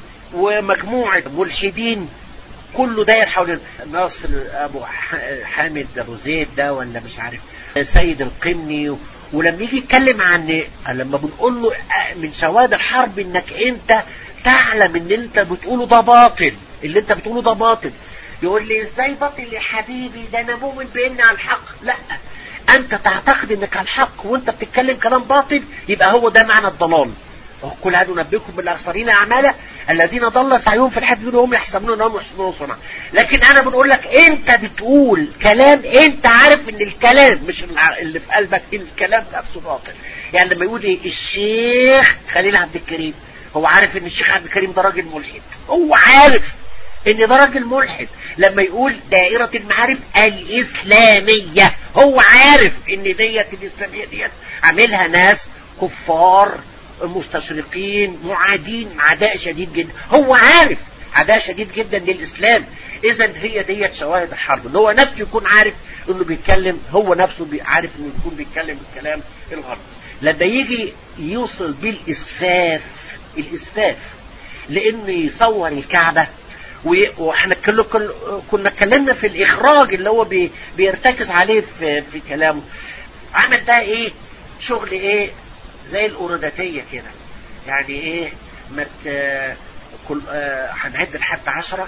ومجموعة ملحدين كله داير حول ناصر ابو حامد ابو زيد ده ولا مش عارف سيد القمني ولما يجي يتكلم عن لما بنقول له من شواهد الحرب انك انت تعلم ان انت بتقوله ده باطل اللي انت بتقوله ده باطل يقول لي ازاي باطل يا حبيبي ده انا مؤمن بان على الحق لا انت تعتقد انك على الحق وانت بتتكلم كلام باطل يبقى هو ده معنى الضلال قل هل ننبئكم بالاخسرين اعمالا الذين ضل سعيهم في الحياه الدنيا وهم يحسبون انهم يحسنون صنعا لكن انا بنقول لك انت بتقول كلام انت عارف ان الكلام مش اللي في قلبك الكلام نفسه باطل يعني لما يقول ايه الشيخ خليل عبد الكريم هو عارف ان الشيخ عبد الكريم ده راجل ملحد هو عارف ان ده راجل ملحد لما يقول دائرة المعارف الاسلامية هو عارف ان ديت الاسلامية ديت عاملها ناس كفار مستشرقين معادين عداء شديد جدا هو عارف عداء شديد جدا للإسلام إذا هي ديت شواهد الحرب اللي هو نفسه يكون عارف إنه بيتكلم هو نفسه عارف إنه يكون بيتكلم الكلام الغلط لما يجي يوصل بالإسفاف الإسفاف لأنه يصور الكعبة واحنا كنا اتكلمنا في الإخراج اللي هو بي بيرتكز عليه في, في كلامه عمل بقى إيه شغل إيه زي الأوروداتية كده يعني ايه مت كل هنعد لحد عشرة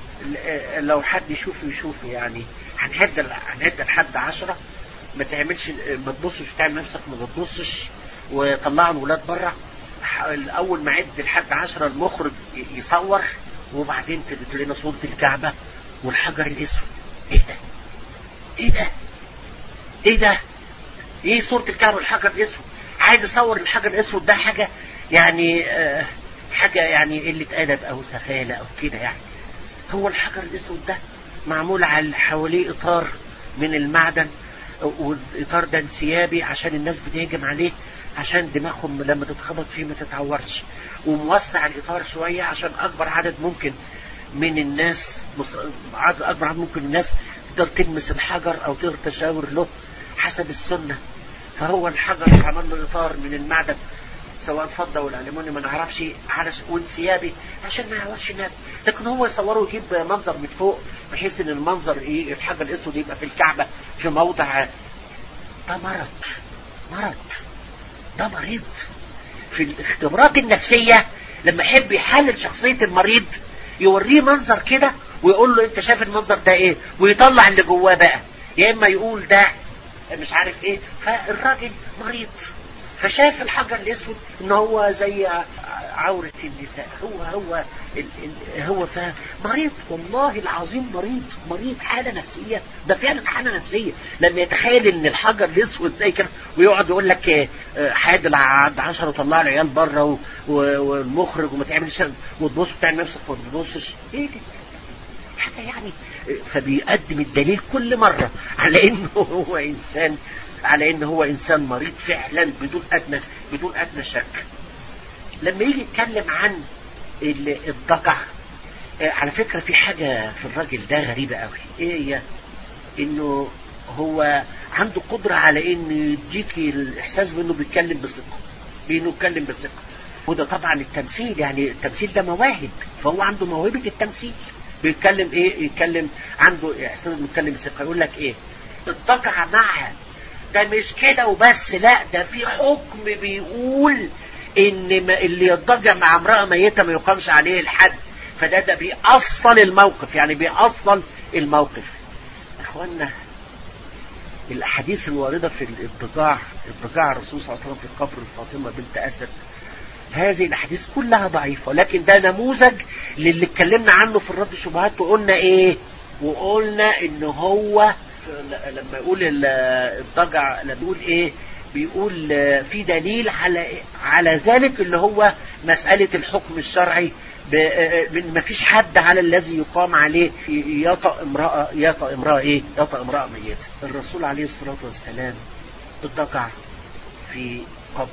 لو حد يشوف يشوف يعني هنعد هنعد لحد عشرة ما تعملش ما تبصش تعمل نفسك ما بتبصش وطلعوا الولاد بره اول ما عد لحد عشرة المخرج يصور وبعدين تلاقينا صورة الكعبة والحجر الاسود ايه ده ايه ده ايه ده ايه صورة الكعبة والحجر الاسود عايز اصور الحجر الاسود ده حاجة يعني آه حاجة يعني قلة ادب او سفالة او كده يعني هو الحجر الاسود ده معمول على حواليه اطار من المعدن والاطار ده انسيابي عشان الناس بتهجم عليه عشان دماغهم لما تتخبط فيه ما تتعورش وموسع الاطار شوية عشان اكبر عدد ممكن من الناس اكبر عدد ممكن من الناس تقدر تلمس الحجر او تقدر تشاور له حسب السنة فهو الحجر عمل له اطار من المعدن سواء فضة ولا ألمونيوم ما نعرفش على وانسيابي عشان ما يعورش الناس لكن هو يصوره ويجيب منظر من فوق بحيث ان المنظر ايه الحجر الاسود يبقى في الكعبة في موضع ده مرض مرض ده مريض في الاختبارات النفسية لما يحب يحلل شخصية المريض يوريه منظر كده ويقول له انت شايف المنظر ده ايه ويطلع اللي جواه بقى يا اما يقول ده مش عارف ايه فالراجل مريض فشاف الحجر الاسود ان هو زي عورة النساء هو هو ال ال هو مريض والله العظيم مريض مريض حالة نفسية ده فعلا حالة نفسية لما يتخيل ان الحجر الاسود زي كده ويقعد يقول لك حاد عند عشرة وطلع العيال بره والمخرج وما تعملش وتبص بتعمل نفسك وما تبصش ايه ده حاجة يعني فبيقدم الدليل كل مرة على انه هو انسان على ان هو انسان مريض فعلا بدون ادنى بدون ادنى شك لما يجي يتكلم عن الضجع على فكرة في حاجة في الراجل ده غريبة قوي ايه هي انه هو عنده قدرة على ان يديك الاحساس بانه بيتكلم بثقة بانه يتكلم بثقة وده طبعا التمثيل يعني التمثيل ده مواهب فهو عنده موهبة التمثيل بيتكلم ايه يتكلم عنده احساس انه بيتكلم بثقة يقول لك ايه الضجع معها ده مش كده وبس لا ده في حكم بيقول ان اللي يضجع مع امرأة ميتة ما يقامش عليه الحد فده ده بيأصل الموقف يعني بيأصل الموقف اخوانا الاحاديث الواردة في الضجاع الضجاع الرسول صلى الله عليه وسلم في قبر فاطمة بنت اسد هذه الاحاديث كلها ضعيفة لكن ده نموذج للي اتكلمنا عنه في الرد الشبهات وقلنا ايه وقلنا ان هو لما يقول الضجع لما يقول ايه بيقول في دليل على على ذلك اللي هو مسألة الحكم الشرعي من ما فيش حد على الذي يقام عليه يطأ امرأة يطأ امرأة ايه يطأ امرأة ميتة الرسول عليه الصلاة والسلام الضجع في قبر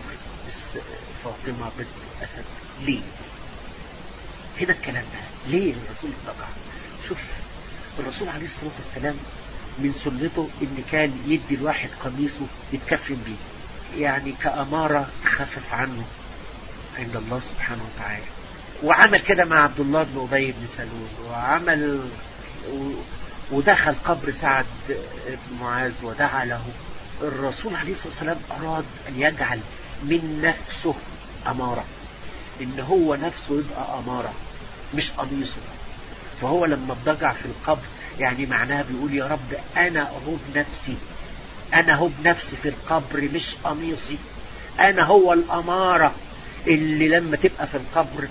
فاطمة بنت أسد ليه هنا الكلام ده ليه الرسول الضجع شوف الرسول عليه الصلاة والسلام من سنته ان كان يدي الواحد قميصه يتكفن بيه يعني كأمارة تخفف عنه عند الله سبحانه وتعالى وعمل كده مع عبد الله بن أبي بن سلول وعمل ودخل قبر سعد بن معاذ ودعا له الرسول عليه الصلاة والسلام أراد أن يجعل من نفسه أمارة إن هو نفسه يبقى أمارة مش قميصه فهو لما اضطجع في القبر يعني معناها بيقول يا رب انا هو بنفسي انا هو بنفسي في القبر مش قميصي انا هو الامارة اللي لما تبقى في القبر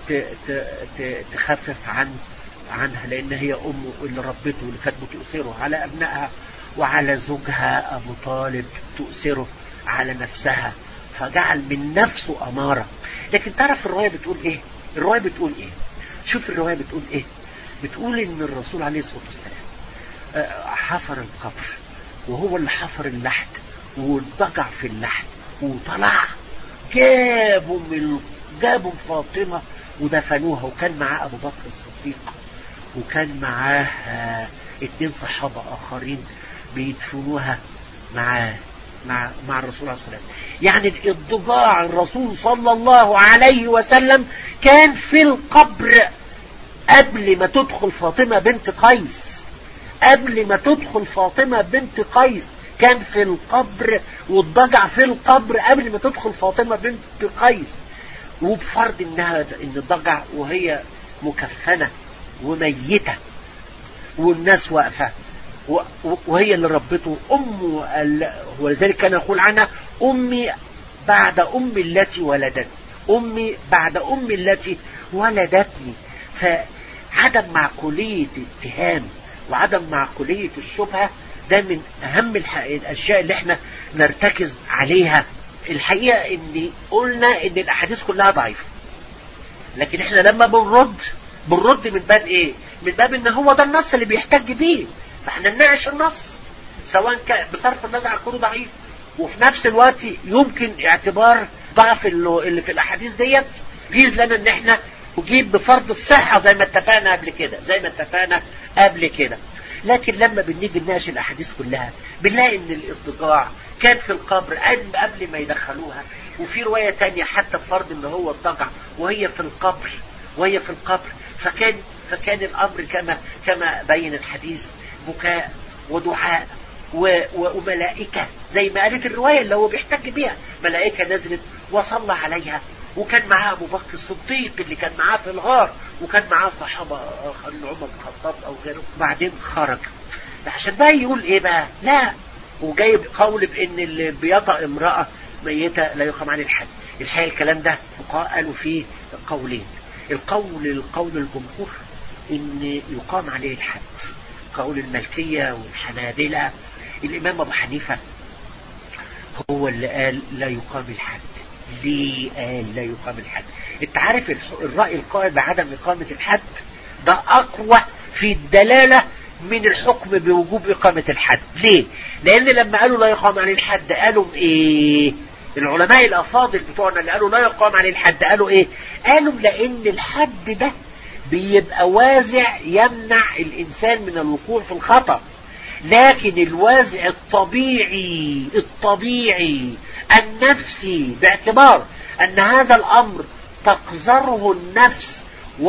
تخفف عن عنها لان هي امه اللي ربته اللي كانت بتؤثره على ابنائها وعلى زوجها ابو طالب تؤثره على نفسها فجعل من نفسه امارة لكن تعرف الرواية بتقول ايه الرواية بتقول ايه شوف الرواية بتقول ايه بتقول ان الرسول عليه الصلاة والسلام حفر القبر وهو اللي حفر اللحد وضجع في اللحد وطلع جابوا من جابوا فاطمة ودفنوها وكان معاه ابو بكر الصديق وكان معاه اتنين صحابة اخرين بيدفنوها معاه مع مع الرسول عليه الصلاة والسلام يعني الضجاع الرسول صلى الله عليه وسلم كان في القبر قبل ما تدخل فاطمة بنت قيس قبل ما تدخل فاطمة بنت قيس كان في القبر والضجع في القبر قبل ما تدخل فاطمة بنت قيس وبفرض انها ان الضجع وهي مكفنة وميتة والناس واقفة وهي اللي ربته أم ولذلك كان يقول عنها أمي بعد أمي التي ولدت أمي بعد أمي التي ولدتني فعدم معقولية الاتهام وعدم معقولية الشبهة ده من أهم الأشياء اللي احنا نرتكز عليها الحقيقة ان قلنا ان الأحاديث كلها ضعيفة لكن احنا لما بنرد بنرد من باب ايه من باب ان هو ده النص اللي بيحتج بيه فاحنا نناقش النص سواء كان بصرف النظر عن كونه ضعيف وفي نفس الوقت يمكن اعتبار ضعف اللي في الاحاديث ديت جيز لنا ان احنا نجيب بفرض الصحة زي ما اتفقنا قبل كده زي ما اتفقنا قبل كده لكن لما بنيجي نناقش الاحاديث كلها بنلاقي ان الاضطجاع كان في القبر قبل ما يدخلوها وفي رواية تانية حتى بفرض ان هو اضطجع وهي في القبر وهي في القبر فكان فكان الامر كما كما بين الحديث بكاء ودعاء وملائكة زي ما قالت الرواية اللي هو بيحتج بيها ملائكة نزلت وصلى عليها وكان معاه أبو بكر الصديق اللي كان معاه في الغار وكان معاه صحابة آخرين عمر بن الخطاب أو غيره بعدين خرج عشان بقى يقول إيه بقى لا وجايب قول بإن اللي بيطأ امرأة ميتة لا يقام عليه الحد الحقيقة الكلام ده فقهاء قالوا فيه قولين القول القول الجمهور إن يقام عليه الحد قول الملكية والحنابلة الإمام أبو حنيفة هو اللي قال لا يقام الحد ليه قال لا يقام الحد انت عارف الرأي القائل بعدم إقامة الحد ده أقوى في الدلالة من الحكم بوجوب إقامة الحد ليه لأن لما قالوا لا يقام عليه الحد قالوا إيه العلماء الأفاضل بتوعنا اللي قالوا لا يقام عليه الحد قالوا إيه قالوا لأن الحد ده بيبقى وازع يمنع الإنسان من الوقوع في الخطأ لكن الوازع الطبيعي الطبيعي النفسي باعتبار أن هذا الأمر تقذره النفس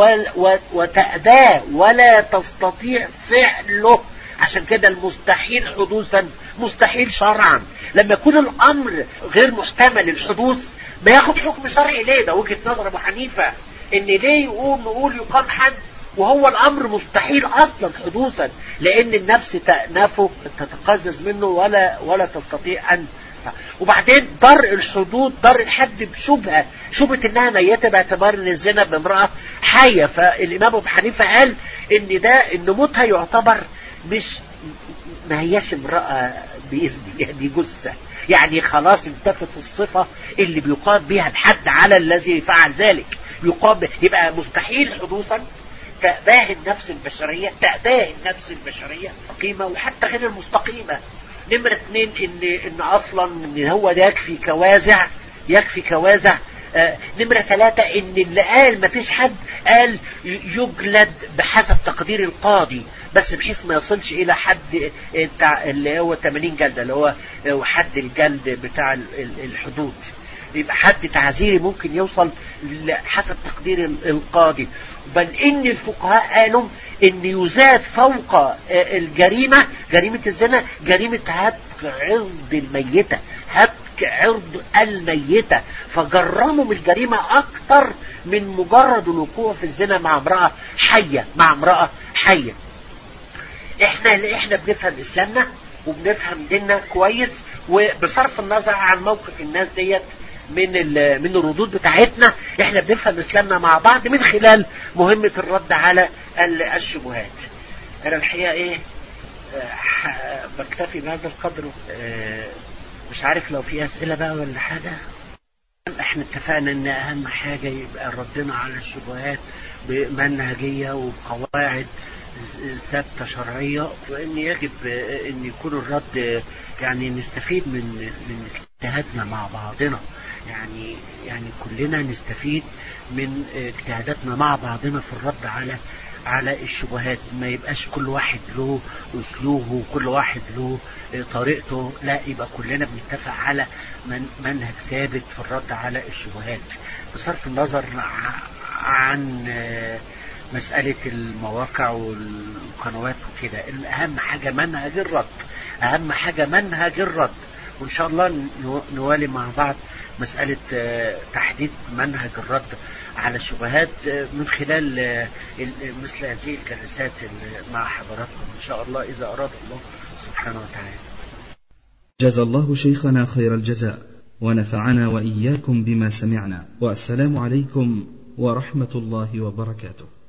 وتأباه ولا تستطيع فعله عشان كده المستحيل حدوثا مستحيل شرعا لما يكون الأمر غير محتمل الحدوث بياخد حكم شرعي ليه ده وجهة نظر أبو حنيفة ان ليه يقول نقول يقام حد وهو الامر مستحيل اصلا حدوثا لان النفس تأنفه تتقزز منه ولا ولا تستطيع ان وبعدين درء الحدود درء الحد بشبهة شبهة انها ميتة باعتبار ان الزنا بامرأة حية فالامام ابو حنيفة قال ان ده ان موتها يعتبر مش ما هياش امرأة بإذن يعني جثة يعني خلاص انتفت الصفة اللي بيقام بها الحد على الذي فعل ذلك يقام يبقى مستحيل حدوثا تأباه النفس البشرية تأباه النفس البشرية قيمة وحتى غير المستقيمة نمرة اثنين ان, إن اصلا ان هو ده يكفي كوازع يكفي كوازع آه نمرة ثلاثة ان اللي قال ما فيش حد قال يجلد بحسب تقدير القاضي بس بحيث ما يصلش الى حد بتاع اللي هو 80 جلدة اللي هو حد الجلد بتاع الحدود يبقى حد تعزيري ممكن يوصل حسب تقدير القاضي بل ان الفقهاء قالوا ان يزاد فوق الجريمة جريمة الزنا جريمة هتك عرض الميتة هتك عرض الميتة فجرموا من الجريمة اكتر من مجرد الوقوع في الزنا مع امرأة حية مع امرأة حية احنا احنا بنفهم اسلامنا وبنفهم ديننا كويس وبصرف النظر عن موقف الناس ديت من من الردود بتاعتنا احنا بنفهم اسلامنا مع بعض من خلال مهمة الرد على الشبهات انا الحقيقة ايه اه بكتفي بهذا القدر اه مش عارف لو في اسئلة بقى ولا حاجة احنا اتفقنا ان اهم حاجة يبقى ردنا على الشبهات بمنهجية وبقواعد ثابتة شرعية وان يجب ان يكون الرد يعني نستفيد من من اجتهادنا مع بعضنا يعني يعني كلنا نستفيد من اجتهاداتنا مع بعضنا في الرد على على الشبهات ما يبقاش كل واحد له اسلوبه وكل واحد له طريقته لا يبقى كلنا بنتفق على من منهج ثابت في الرد على الشبهات بصرف النظر عن مسألة المواقع والقنوات وكده أهم حاجة منهج الرد أهم حاجة منهج الرد وإن شاء الله نوالي مع بعض مسألة تحديد منهج الرد على الشبهات من خلال مثل هذه الجلسات مع حضراتكم إن شاء الله إذا أراد الله سبحانه وتعالى جزا الله شيخنا خير الجزاء ونفعنا وإياكم بما سمعنا والسلام عليكم ورحمة الله وبركاته